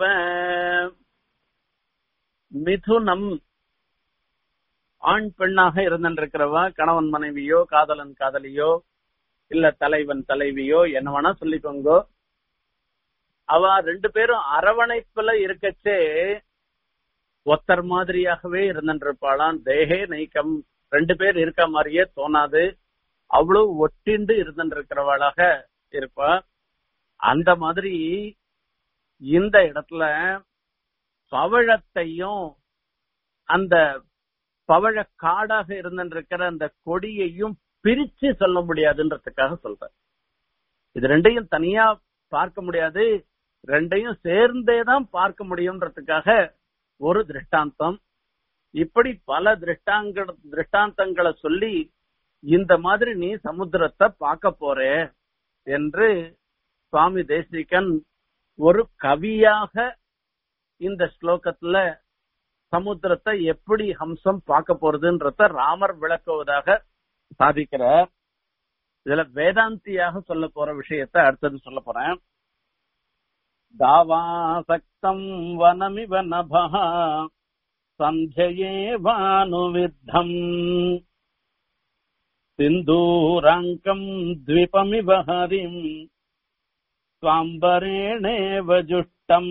மிதுனம் ஆண் பெண்ணாக இருந்திருக்கிறவா கணவன் மனைவியோ காதலன் காதலியோ இல்ல தலைவன் தலைவியோ என்ன வேணா சொல்லிக்கோங்க அவ ரெண்டு பேரும் அரவணைப்புல இருக்கச்சே ஒத்தர் மாதிரியாகவே இருந்திருப்பாளாம் தேகே நைக்கம் ரெண்டு பேர் இருக்க மாதிரியே தோணாது அவ்வளவு ஒட்டிண்டு இருந்திருக்கிறவளாக இருப்பா அந்த மாதிரி இந்த இடத்துல பவழத்தையும் அந்த பவழ காடாக இருந்திருக்கிற அந்த கொடியையும் பிரிச்சு சொல்ல முடியாதுன்றதுக்காக சொல்றேன் இது ரெண்டையும் தனியா பார்க்க முடியாது ரெண்டையும் சேர்ந்தே தான் பார்க்க முடியும்ன்றதுக்காக ஒரு திருஷ்டாந்தம் இப்படி பல திருஷ்டாங்க திருஷ்டாந்தங்களை சொல்லி இந்த மாதிரி நீ சமுத்திரத்தை பார்க்க போற என்று சுவாமி தேசிகன் ஒரு கவியாக இந்த ஸ்லோகத்துல சமுத்திரத்தை எப்படி ஹம்சம் பார்க்க போறதுன்றத ராமர் விளக்குவதாக சாதிக்கிறார் இதுல வேதாந்தியாக சொல்ல போற விஷயத்த அடுத்தது சொல்ல போறேன் தாவாசக்தம் வனமிவ நபா சந்தியே வானுவித்தம் சிந்தூராங்கம் द्विपमिव हरिम् स्वाम्बरेणेव जुष्टम्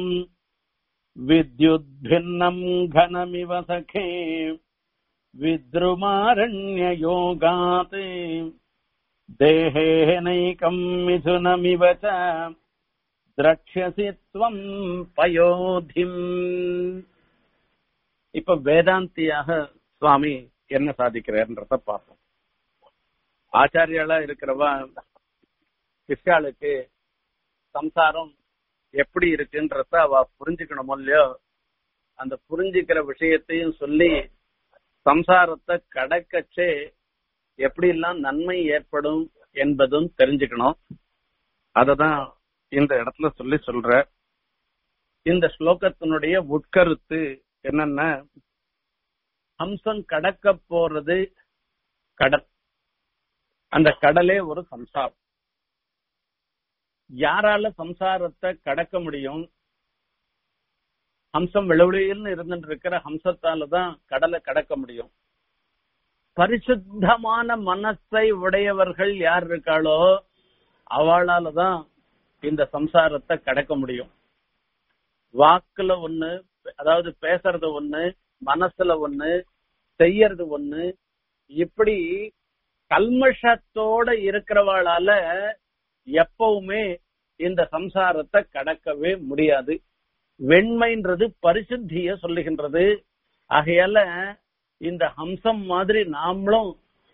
विद्युद्भिन्नम् घनमिव सखे विद्रुमारण्ययोगात् देहेनैकम् मिथुनमिव च द्रक्ष्यसि त्वम् पयोधिम् இப்ப வேதாந்தியாக சுவாமி என்ன சாதிக்கிறார்ன்றத பார்ப்போம் ஆச்சாரியாளா இருக்கிறவா சிஷ்யாளுக்கு சம்சாரம் எப்படி இருக்குன்றத அவ புரிஞ்சுக்கணும் இல்லையோ அந்த புரிஞ்சுக்கிற விஷயத்தையும் சொல்லி சம்சாரத்தை கடக்கச்சே எப்படி எல்லாம் நன்மை ஏற்படும் என்பதும் தெரிஞ்சுக்கணும் அததான் இந்த இடத்துல சொல்லி சொல்ற இந்த ஸ்லோகத்தினுடைய உட்கருத்து என்னன்னா ஹம்சம் கடக்க போறது கடல் அந்த கடலே ஒரு சம்சாரம் யாரால சம்சாரத்தை கடக்க முடியும் ஹம்சம் விளவெளியில் இருந்துட்டு இருக்கிற ஹம்சத்தால தான் கடலை கடக்க முடியும் பரிசுத்தமான மனசை உடையவர்கள் யார் இருக்காளோ அவளால தான் இந்த சம்சாரத்தை கடக்க முடியும் வாக்குல ஒண்ணு அதாவது பேசுறது ஒண்ணு மனசுல ஒண்ணு செய்யறது ஒண்ணு இப்படி கல்மஷத்தோட இருக்கிறவாளால எப்பவுமே இந்த சம்சாரத்தை கடக்கவே முடியாது வெண்மைன்றது பரிசுத்திய சொல்லுகின்றது ஆகையால இந்த ஹம்சம் மாதிரி நாமளும்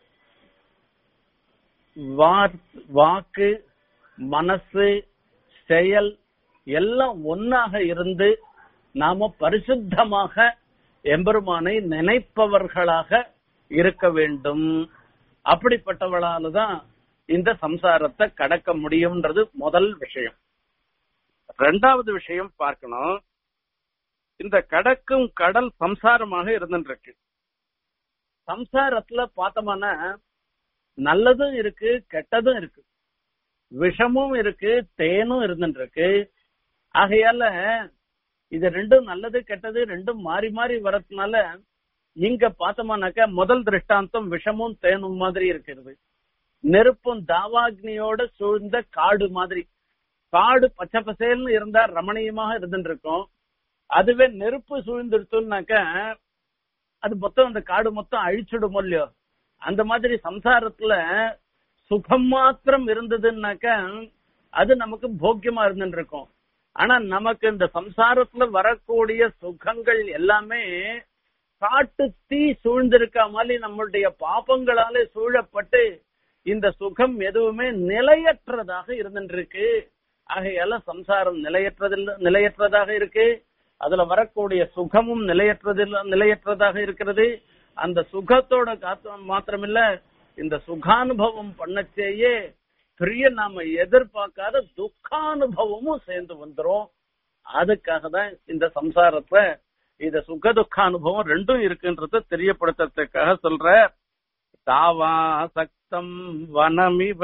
வாக்கு மனசு செயல் எல்லாம் ஒன்னாக இருந்து நாம பரிசுத்தமாக எம்பெருமானை நினைப்பவர்களாக இருக்க வேண்டும் அப்படிப்பட்டவளால தான் இந்த சம்சாரத்தை கடக்க முடியும்ன்றது முதல் விஷயம் ரெண்டாவது விஷயம் பார்க்கணும் இந்த கடக்கும் கடல் சம்சாரமாக இருந்துருக்கு சம்சாரத்துல பார்த்தோம்னா நல்லதும் இருக்கு கெட்டதும் இருக்கு விஷமும் இருக்கு தேனும் இருந்துருக்கு ஆகையால இது ரெண்டும் நல்லது கெட்டது ரெண்டும் மாறி மாறி வரதுனால இங்க பார்த்தோம்னாக்க முதல் திருஷ்டாந்தம் விஷமும் தேனும் மாதிரி இருக்கிறது நெருப்பும் தாவாக்னியோட சூழ்ந்த காடு மாதிரி காடு பச்சை பசேல்னு இருந்தா ரமணீயமாக இருந்துட்டு இருக்கும் அதுவே நெருப்பு சூழ்ந்துருத்துனாக்க அது மொத்தம் அந்த காடு மொத்தம் அழிச்சிடும் இல்லையோ அந்த மாதிரி சம்சாரத்துல சுகம் மாத்திரம் இருந்ததுன்னாக்க அது நமக்கு போக்கியமா இருந்துட்டு இருக்கும் ஆனா நமக்கு இந்த சம்சாரத்துல வரக்கூடிய சுகங்கள் எல்லாமே காட்டு தீ சூழ்ந்திருக்க மாதிரி நம்மளுடைய பாப்பங்களாலே சூழப்பட்டு இந்த சுகம் எதுவுமே நிலையற்றதாக இருந்துருக்கு ஆகையால சம்சாரம் நிலையற்றதில் நிலையற்றதாக இருக்கு அதுல வரக்கூடிய சுகமும் நிலையற்றதில் நிலையற்றதாக இருக்கிறது அந்த சுகத்தோட காத்து மாத்திரமில்ல இந்த சுகானுபவம் பண்ணச்சேயே பெரிய நாம எதிர்பார்க்காத துக்கானுபவமும் சேர்ந்து வந்துரும் அதுக்காக தான் இந்த சம்சாரத்தை இந்த சுக துக்க அனுபவம் ரெண்டும் இருக்குன்றத தெரியப்படுத்துறதுக்காக சொல்ற தாவா சக்தம் வனமிவ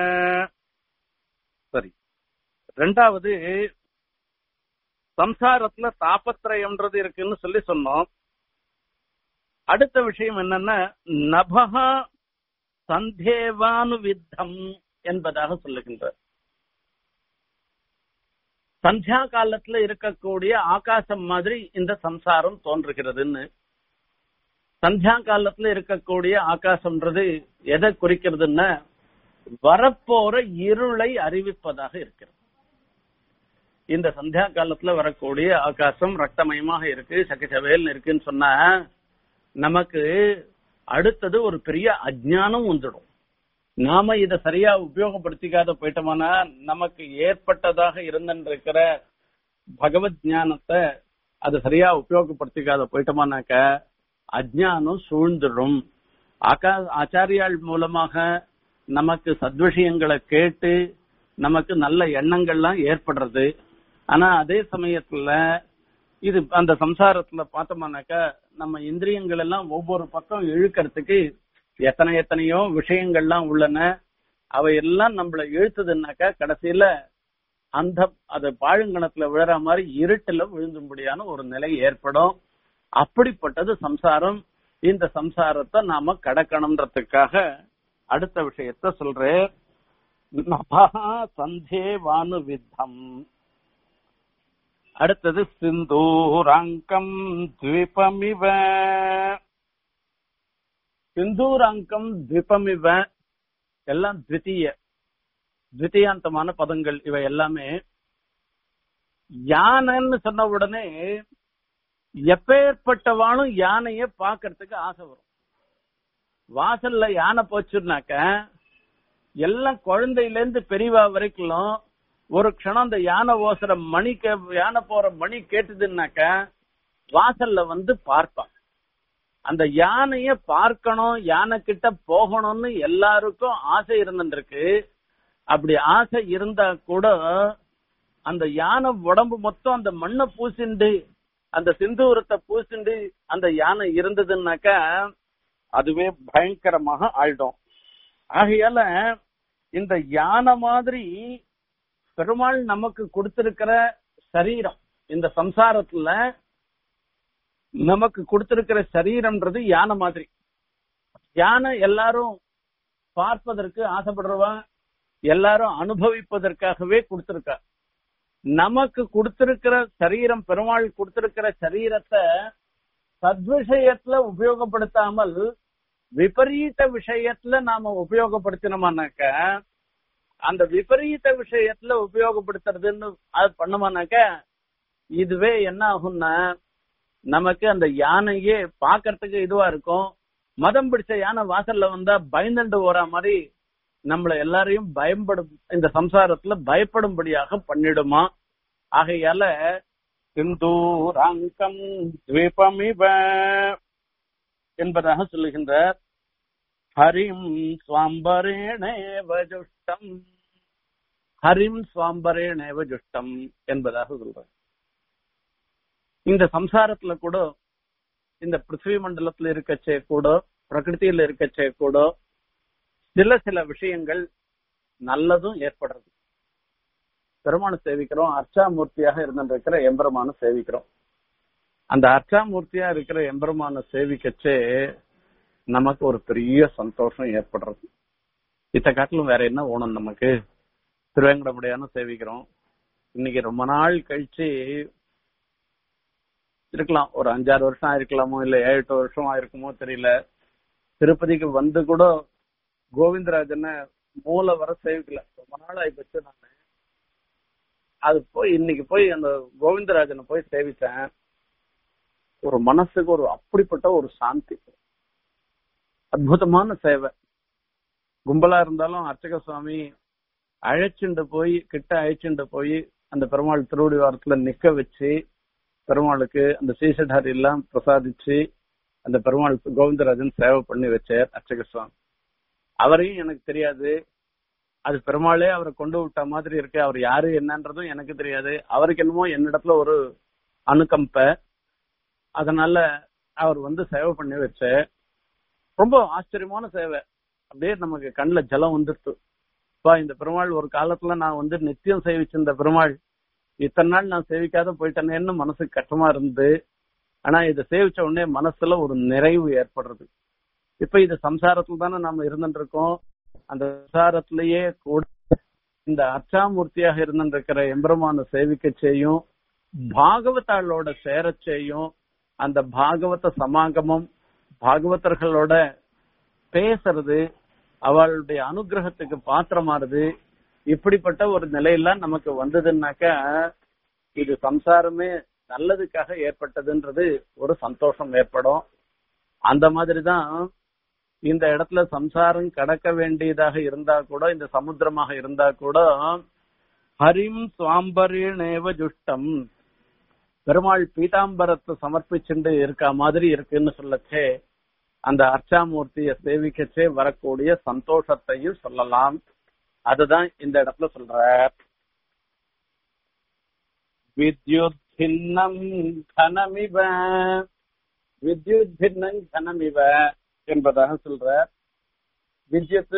சரி ரெண்டாவது சம்சாரத்துல தாபத்திரயம்ன்றது இருக்குன்னு சொல்லி சொன்னோம் அடுத்த விஷயம் என்னன்னா நபகா சந்தேவானுவித்தம் என்பதாக சொல்லுகின்றார் சந்தியா காலத்துல இருக்கக்கூடிய ஆகாசம் மாதிரி இந்த சம்சாரம் தோன்றுகிறதுன்னு சந்தியா காலத்துல இருக்கக்கூடிய ஆகாசம்ன்றது எதை குறிக்கிறதுன்னா வரப்போற இருளை அறிவிப்பதாக இருக்கிறது இந்த சந்தியா காலத்துல வரக்கூடிய ஆகாசம் ரத்தமயமாக இருக்கு சக்கச்சவேல் இருக்குன்னு சொன்னா நமக்கு அடுத்தது ஒரு பெரிய அஜ்ஞானம் வந்துடும் நாம இத சரியா உபயோகப்படுத்திக்காத போயிட்டோம்னா நமக்கு ஏற்பட்டதாக இருந்திருக்கிற பகவத் ஞானத்தை அது சரியா உபயோகப்படுத்திக்காத போயிட்டோமானாக்க அஜ்ஞானம் சூழ்ந்துடும் ஆகா ஆச்சாரியாள் மூலமாக நமக்கு சத்விஷயங்களை கேட்டு நமக்கு நல்ல எண்ணங்கள்லாம் ஏற்படுறது ஆனா அதே சமயத்துல இது அந்த சம்சாரத்துல பார்த்தோம்னாக்கா நம்ம இந்திரியங்கள் எல்லாம் ஒவ்வொரு பக்கம் இழுக்கிறதுக்கு எத்தனை எத்தனையோ விஷயங்கள்லாம் உள்ளன அவை எல்லாம் நம்மள இழுத்ததுன்னாக்கா கடைசியில அந்த அது பாழுங்கணத்துல விழுற மாதிரி இருட்டுல விழுந்தும்படியான ஒரு நிலை ஏற்படும் அப்படிப்பட்டது சம்சாரம் இந்த சம்சாரத்தை நாம கடக்கணும்ன்றதுக்காக அடுத்த விஷயத்த சொல்றேன் சந்தேவானு வித்தம் அடுத்தது சிந்தூராங்கம் த்விபமிவ சிந்தூராங்கம் த்விபமிவ எல்லாம் த்விதீய த்விதீயாந்தமான பதங்கள் இவை எல்லாமே யானைன்னு சொன்ன உடனே எப்பேற்பட்டவானும் யானைய பாக்குறதுக்கு ஆசை வரும் வாசல்ல யானை போச்சுன்னாக்க எல்லாம் குழந்தையில இருந்து பெரியவா வரைக்கும் ஒரு க்ஷணம் அந்த யானை ஓசுற மணி யானை போற மணி கேட்டுதுன்னாக்க வாசல்ல வந்து பார்ப்பான் அந்த யானைய பார்க்கணும் யானை கிட்ட போகணும்னு எல்லாருக்கும் ஆசை இருந்துருக்கு அப்படி ஆசை இருந்தா கூட அந்த யானை உடம்பு மொத்தம் அந்த மண்ணை பூசிண்டு அந்த சிந்தூரத்தை பூசிண்டு அந்த யானை இருந்ததுன்னாக்கா அதுவே பயங்கரமாக ஆயிடும் ஆகையால இந்த யானை மாதிரி பெருமாள் நமக்கு கொடுத்திருக்கிற சரீரம் இந்த சம்சாரத்துல நமக்கு கொடுத்திருக்கிற சரீரம்ன்றது யானை மாதிரி யானை எல்லாரும் பார்ப்பதற்கு ஆசைப்படுறவா எல்லாரும் அனுபவிப்பதற்காகவே கொடுத்திருக்கா நமக்கு கொடுத்திருக்கிற சரீரம் பெருமாள் கொடுத்திருக்கிற சரீரத்தை சத்விஷயத்துல உபயோகப்படுத்தாமல் விபரீத விஷயத்துல நாம உபயோகப்படுத்தினோமானாக்க அந்த விபரீத விஷயத்துல உபயோகப்படுத்துறதுன்னு அது பண்ணோமானாக்க இதுவே என்ன ஆகும்னா நமக்கு அந்த யானையே பாக்குறதுக்கு இதுவா இருக்கும் மதம் பிடிச்ச யானை வாசல்ல வந்தா பயந்துண்டு போற மாதிரி நம்மள எல்லாரையும் பயப்படும் இந்த சம்சாரத்துல பயப்படும்படியாக பண்ணிடுமா ஆகையால சிந்தூராங்கம் துவீபமிவ என்பதாக சொல்லுகின்றார் ஹரிம் சுவாம்பரேணேவ ஜுஷ்டம் ஹரிம் சுவாம்பரேணேவ ஜுஷ்டம் என்பதாக சொல்றார் இந்த சம்சாரத்துல கூட இந்த பிருத்திவி மண்டலத்துல இருக்கச்சே கூட பிரகிருதியில இருக்கச்சே கூட சில சில விஷயங்கள் நல்லதும் ஏற்படுறது பெருமானை சேவிக்கிறோம் அர்ச்சாமூர்த்தியாக இருந்திருக்கிற எம்பெருமான சேவிக்கிறோம் அந்த அர்ச்சாமூர்த்தியா இருக்கிற எம்பெருமான சேவிக்கச்சே நமக்கு ஒரு பெரிய சந்தோஷம் ஏற்படுறது இத்த காட்டிலும் வேற என்ன ஓணும் நமக்கு திருவேங்கடமுடையான சேவிக்கிறோம் இன்னைக்கு ரொம்ப நாள் கழிச்சு இருக்கலாம் ஒரு அஞ்சாறு வருஷம் ஆயிருக்கலாமோ இல்ல ஏழு எட்டு வருஷம் ஆயிருக்குமோ தெரியல திருப்பதிக்கு வந்து கூட கோவிந்தராஜனை மூல வர சேவிக்கல ரொம்ப நாள் ஆயிப்போச்சு நான் அது போய் இன்னைக்கு போய் அந்த கோவிந்தராஜனை போய் சேவிச்சேன் ஒரு மனசுக்கு ஒரு அப்படிப்பட்ட ஒரு சாந்தி அற்புதமான சேவை கும்பலா இருந்தாலும் அர்ச்சக சுவாமி அழைச்சுண்டு போய் கிட்ட அழைச்சுண்டு போய் அந்த பெருமாள் திருவடி வாரத்துல நிக்க வச்சு பெருமாளுக்கு அந்த சீசடாரி எல்லாம் பிரசாதிச்சு அந்த பெருமாள் கோவிந்தராஜன் சேவை பண்ணி வச்சார் அர்ச்சக சுவாமி அவரையும் எனக்கு தெரியாது அது பெருமாளே அவரை கொண்டு விட்ட மாதிரி இருக்கு அவர் யாரு என்னன்றதும் எனக்கு தெரியாது அவருக்கு என்னமோ என்னிடத்துல ஒரு அணுகம்ப அதனால அவர் வந்து சேவை பண்ணி வச்ச ரொம்ப ஆச்சரியமான சேவை அப்படியே நமக்கு கண்ணுல ஜலம் வந்துருச்சு அப்பா இந்த பெருமாள் ஒரு காலத்துல நான் வந்து நித்தியம் சேவிச்சிருந்த பெருமாள் இத்தனை நாள் நான் சேவிக்காத போயிட்டேனேன்னு மனசுக்கு கஷ்டமா இருந்து ஆனா இதை சேவிச்ச உடனே மனசுல ஒரு நிறைவு ஏற்படுறது இப்ப இது சம்சாரத்துல தானே நாம இருந்துட்டு இருக்கோம் அந்த சம்சாரத்திலேயே கூட இந்த அச்சாமூர்த்தியாக இருந்திருக்கிற எம்பெருமான சேவிக்க செய்யும் பாகவதாளோட சேர செய்யும் அந்த பாகவத சமாகமம் பாகவதர்களோட பேசுறது அவளுடைய அனுகிரகத்துக்கு பாத்திரமாறுது இப்படிப்பட்ட ஒரு நிலையெல்லாம் நமக்கு வந்ததுன்னாக்கா இது சம்சாரமே நல்லதுக்காக ஏற்பட்டதுன்றது ஒரு சந்தோஷம் ஏற்படும் அந்த மாதிரிதான் இந்த இடத்துல சம்சாரம் கடக்க வேண்டியதாக இருந்தா கூட இந்த சமுத்திரமாக இருந்தா கூட ஹரிம் சுவாம்பரியனேவ ஜுஷ்டம் பெருமாள் பீதாம்பரத்தை சமர்ப்பிச்சுண்டு இருக்க மாதிரி இருக்குன்னு சொல்லச்சே அந்த அர்ச்சாமூர்த்திய சேவிக்கச்சே வரக்கூடிய சந்தோஷத்தையும் சொல்லலாம் அதுதான் இந்த இடத்துல சொல்ற வித்யுத் பின்னம் கனமிவ வித்யுத் பின்னம் கனமிவ என்பதாக சொல்ற வித்யுத்து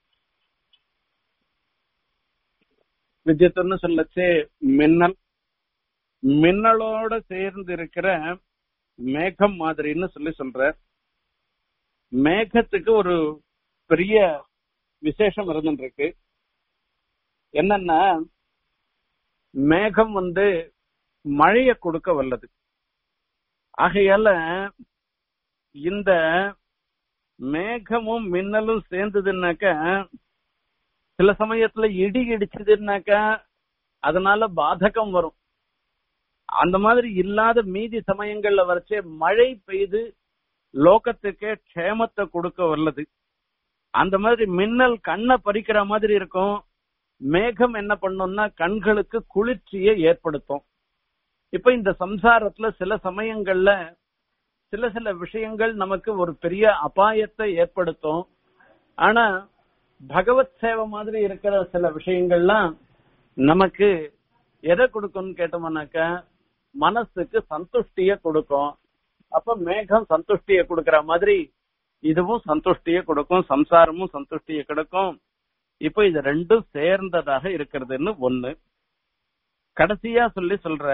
வித்யுத்துன்னு சொல்லச்சே மின்னல் மின்னலோட சேர்ந்து இருக்கிற மேகம் மாதிரின்னு சொல்லி சொல்ற மேகத்துக்கு ஒரு பெரிய விசேஷம் இருந்துருக்கு என்னன்னா மேகம் வந்து மழைய கொடுக்க வல்லது ஆகையால இந்த மேகமும் மின்னலும் சேர்ந்ததுன்னாக்க சில சமயத்துல இடி இடிச்சதுன்னாக்கா அதனால பாதகம் வரும் அந்த மாதிரி இல்லாத மீதி சமயங்கள்ல வரைச்சே மழை பெய்து லோகத்துக்கே க்ஷேமத்தை கொடுக்க வல்லது அந்த மாதிரி மின்னல் கண்ணை பறிக்கிற மாதிரி இருக்கும் மேகம் என்ன பண்ணும்னா கண்களுக்கு குளிர்ச்சியை ஏற்படுத்தும் இப்ப இந்த சம்சாரத்துல சில சமயங்கள்ல சில சில விஷயங்கள் நமக்கு ஒரு பெரிய அபாயத்தை ஏற்படுத்தும் ஆனா பகவத் சேவை மாதிரி இருக்கிற சில விஷயங்கள்லாம் நமக்கு எதை கொடுக்கும்னு கேட்டோம்னாக்கா மனசுக்கு சந்துஷ்டிய கொடுக்கும் அப்ப மேகம் சந்துஷ்டிய கொடுக்கிற மாதிரி இதுவும் சந்துஷ்டிய கொடுக்கும் சம்சாரமும் சந்துஷ்டிய கொடுக்கும் இப்ப இது ரெண்டும் சேர்ந்ததாக இருக்கிறதுன்னு ஒண்ணு கடைசியா சொல்லி சொல்ற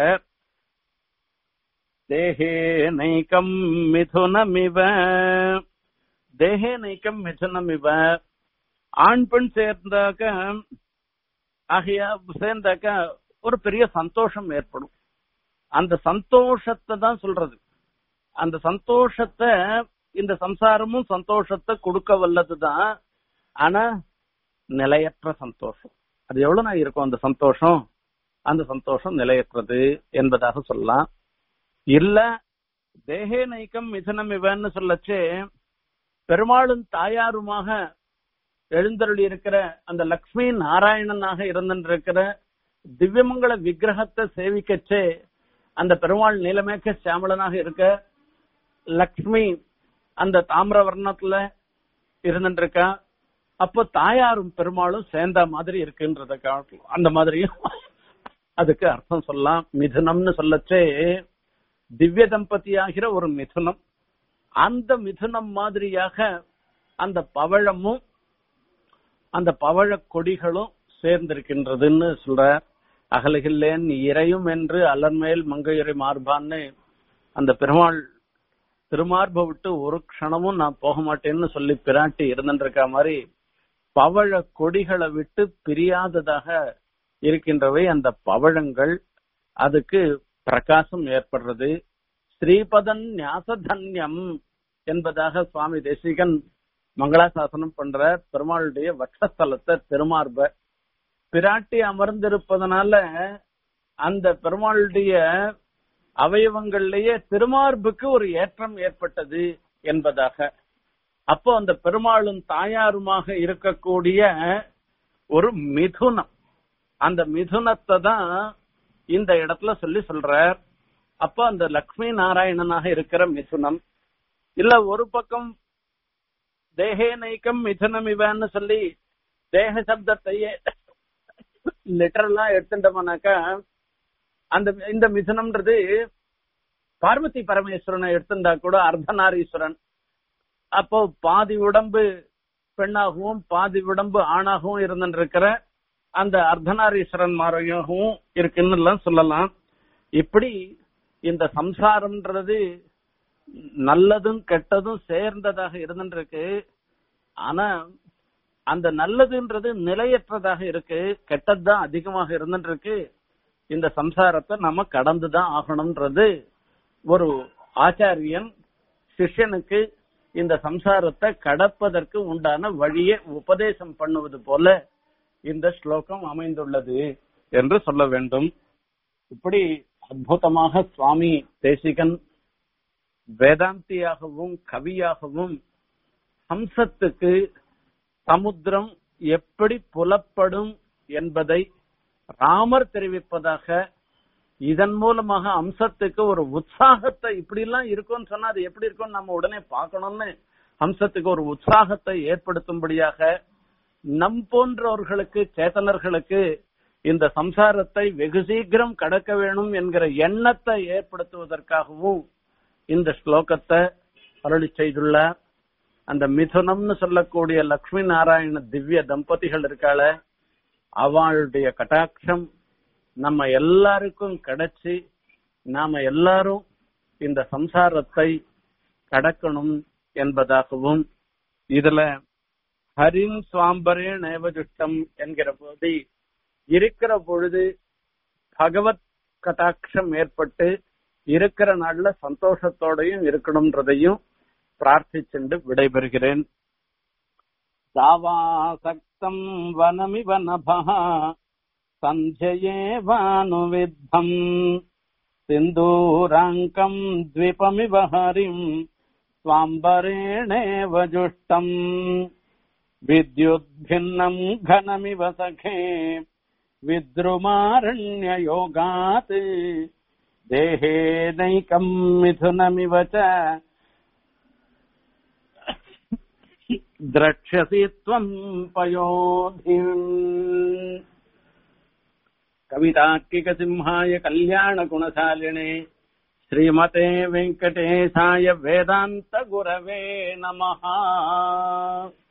தேகே நைக்கம் மிதுனமிவ தேகே நைக்கம் மிதுனமிவ ஆண் பெண் சேர்ந்தாக்க ஆகையா சேர்ந்தாக்க ஒரு பெரிய சந்தோஷம் ஏற்படும் அந்த சந்தோஷத்தை தான் சொல்றது அந்த சந்தோஷத்தை இந்த சம்சாரமும் சந்தோஷத்தை கொடுக்க வல்லதுதான் ஆனா நிலையற்ற சந்தோஷம் அது எவ்வளவு நாள் இருக்கும் அந்த சந்தோஷம் அந்த சந்தோஷம் நிலையற்றது என்பதாக சொல்லலாம் இல்ல தேகே நைக்கம் மிதனம் இவன்னு சொல்லச்சே பெருமாளும் தாயாருமாக எழுந்தருளி இருக்கிற அந்த லக்ஷ்மி நாராயணனாக இருந்திருக்கிற திவ்யமங்கல விக்கிரகத்தை சேவிக்கச்சே அந்த பெருமாள் நீலமேக சாமலனாக இருக்க லக்ஷ்மி அந்த தாமிர வர்ணத்துல இருந்துருக்கா அப்போ தாயாரும் பெருமாளும் சேர்ந்த மாதிரி இருக்குன்றத காட்டலாம் அந்த மாதிரியும் அதுக்கு அர்த்தம் சொல்லலாம் மிதுனம்னு சொல்லச்சே திவ்ய தம்பதியாகிற ஒரு மிதுனம் அந்த மிதுனம் மாதிரியாக அந்த பவழமும் அந்த பவழ கொடிகளும் சேர்ந்திருக்கின்றதுன்னு சொல்ற அகலகில்லேன் இறையும் என்று அலர்மேல் மங்கையரை மார்பான்னு அந்த பெருமாள் திருமார்பை விட்டு ஒரு க்ஷணமும் நான் போக மாட்டேன்னு சொல்லி பிராட்டி இருந்துருக்க மாதிரி பவழ கொடிகளை விட்டு பிரியாததாக இருக்கின்றவை அந்த பவழங்கள் அதுக்கு பிரகாசம் ஏற்படுறது ஸ்ரீபதன் ஞாசதன்யம் என்பதாக சுவாமி தேசிகன் மங்களாசாசனம் பண்ற பெருமாளுடைய வட்சஸ்தலத்தை திருமார்ப பிராட்டி அமர்ந்திருப்பதனால அந்த பெருமாளுடைய அவயவங்கள்லயே திருமார்புக்கு ஒரு ஏற்றம் ஏற்பட்டது என்பதாக அப்போ அந்த பெருமாளும் தாயாருமாக இருக்கக்கூடிய ஒரு மிதுனம் அந்த மிதுனத்தை தான் இந்த இடத்துல சொல்லி சொல்றார் அப்ப அந்த லக்ஷ்மி நாராயணனாக இருக்கிற மிதுனம் இல்ல ஒரு பக்கம் தேகே நைக்கம் மிதுனம் இவன்னு சொல்லி தேக சப்தத்தையே லிட்டரலா எடுத்துட்டோம்னாக்கா அந்த இந்த மிதுனம்ன்றது பார்வதி பரமேஸ்வரனை எடுத்துட்டா கூட அர்த்தநாரீஸ்வரன் அப்போ பாதி உடம்பு பெண்ணாகவும் பாதி உடம்பு ஆணாகவும் இருந்துருக்கிற அந்த அர்த்தநாரீஸ்வரன் மாறையாகவும் இருக்குன்னு எல்லாம் சொல்லலாம் இப்படி இந்த சம்சாரம்ன்றது நல்லதும் கெட்டதும் சேர்ந்ததாக இருந்துருக்கு ஆனா அந்த நல்லதுன்றது நிலையற்றதாக இருக்கு கெட்டதுதான் அதிகமாக இருந்துட்டு இருக்கு இந்த சம்சாரத்தை நம்ம கடந்துதான் ஆகணும்ன்றது ஒரு ஆச்சாரியன் சிஷ்யனுக்கு இந்த சம்சாரத்தை கடப்பதற்கு உண்டான வழியை உபதேசம் பண்ணுவது போல இந்த ஸ்லோகம் அமைந்துள்ளது என்று சொல்ல வேண்டும் இப்படி அற்புதமாக சுவாமி தேசிகன் வேதாந்தியாகவும் கவியாகவும் ஹம்சத்துக்கு சமுத்திரம் எப்படி புலப்படும் என்பதை ராமர் தெரிவிப்பதாக இதன் மூலமாக அம்சத்துக்கு ஒரு உற்சாகத்தை இப்படி எல்லாம் இருக்கும்னு சொன்னா அது எப்படி இருக்கும் நம்ம உடனே பார்க்கணும்னு அம்சத்துக்கு ஒரு உற்சாகத்தை ஏற்படுத்தும்படியாக நம் போன்றவர்களுக்கு சேத்தனர்களுக்கு இந்த சம்சாரத்தை வெகு சீக்கிரம் கடக்க வேணும் என்கிற எண்ணத்தை ஏற்படுத்துவதற்காகவும் இந்த ஸ்லோகத்தை அருளி செய்துள்ளார் அந்த மிதுனம்னு சொல்லக்கூடிய லக்ஷ்மி நாராயண திவ்ய தம்பதிகள் இருக்காள அவளுடைய கட்டாட்சம் நம்ம எல்லாருக்கும் கிடைச்சி நாம எல்லாரும் இந்த சம்சாரத்தை கடக்கணும் என்பதாகவும் இதுல ஹரிம் சுவாம்பரே நேவஜுஷ்டம் என்கிற போது இருக்கிற பொழுது பகவத் கட்டாட்சம் ஏற்பட்டு இருக்கிற நாள்ல சந்தோஷத்தோடையும் இருக்கணும்ன்றதையும் பிரார்த்திச்சுண்டு விடைபெறுகிறேன் தாவாசக்தம் வனமிவ நபः सन्ध्ययेवानुविद्धम् सिन्दूराङ्कम् द्विपमिव हरिम् स्वाम्बरेणेव जुष्टम् विद्युद्भिन्नम् घनमिव सखे विद्रुमारण्ययोगात् देहेनैकम् मिथुनमिव च द्रक्ष्यसि त्वम् पयोधिम् कवितार्किकसिंहाय कल्याणगुणशालिने श्रीमते वेङ्कटेशाय वेदान्तगुरवे नमः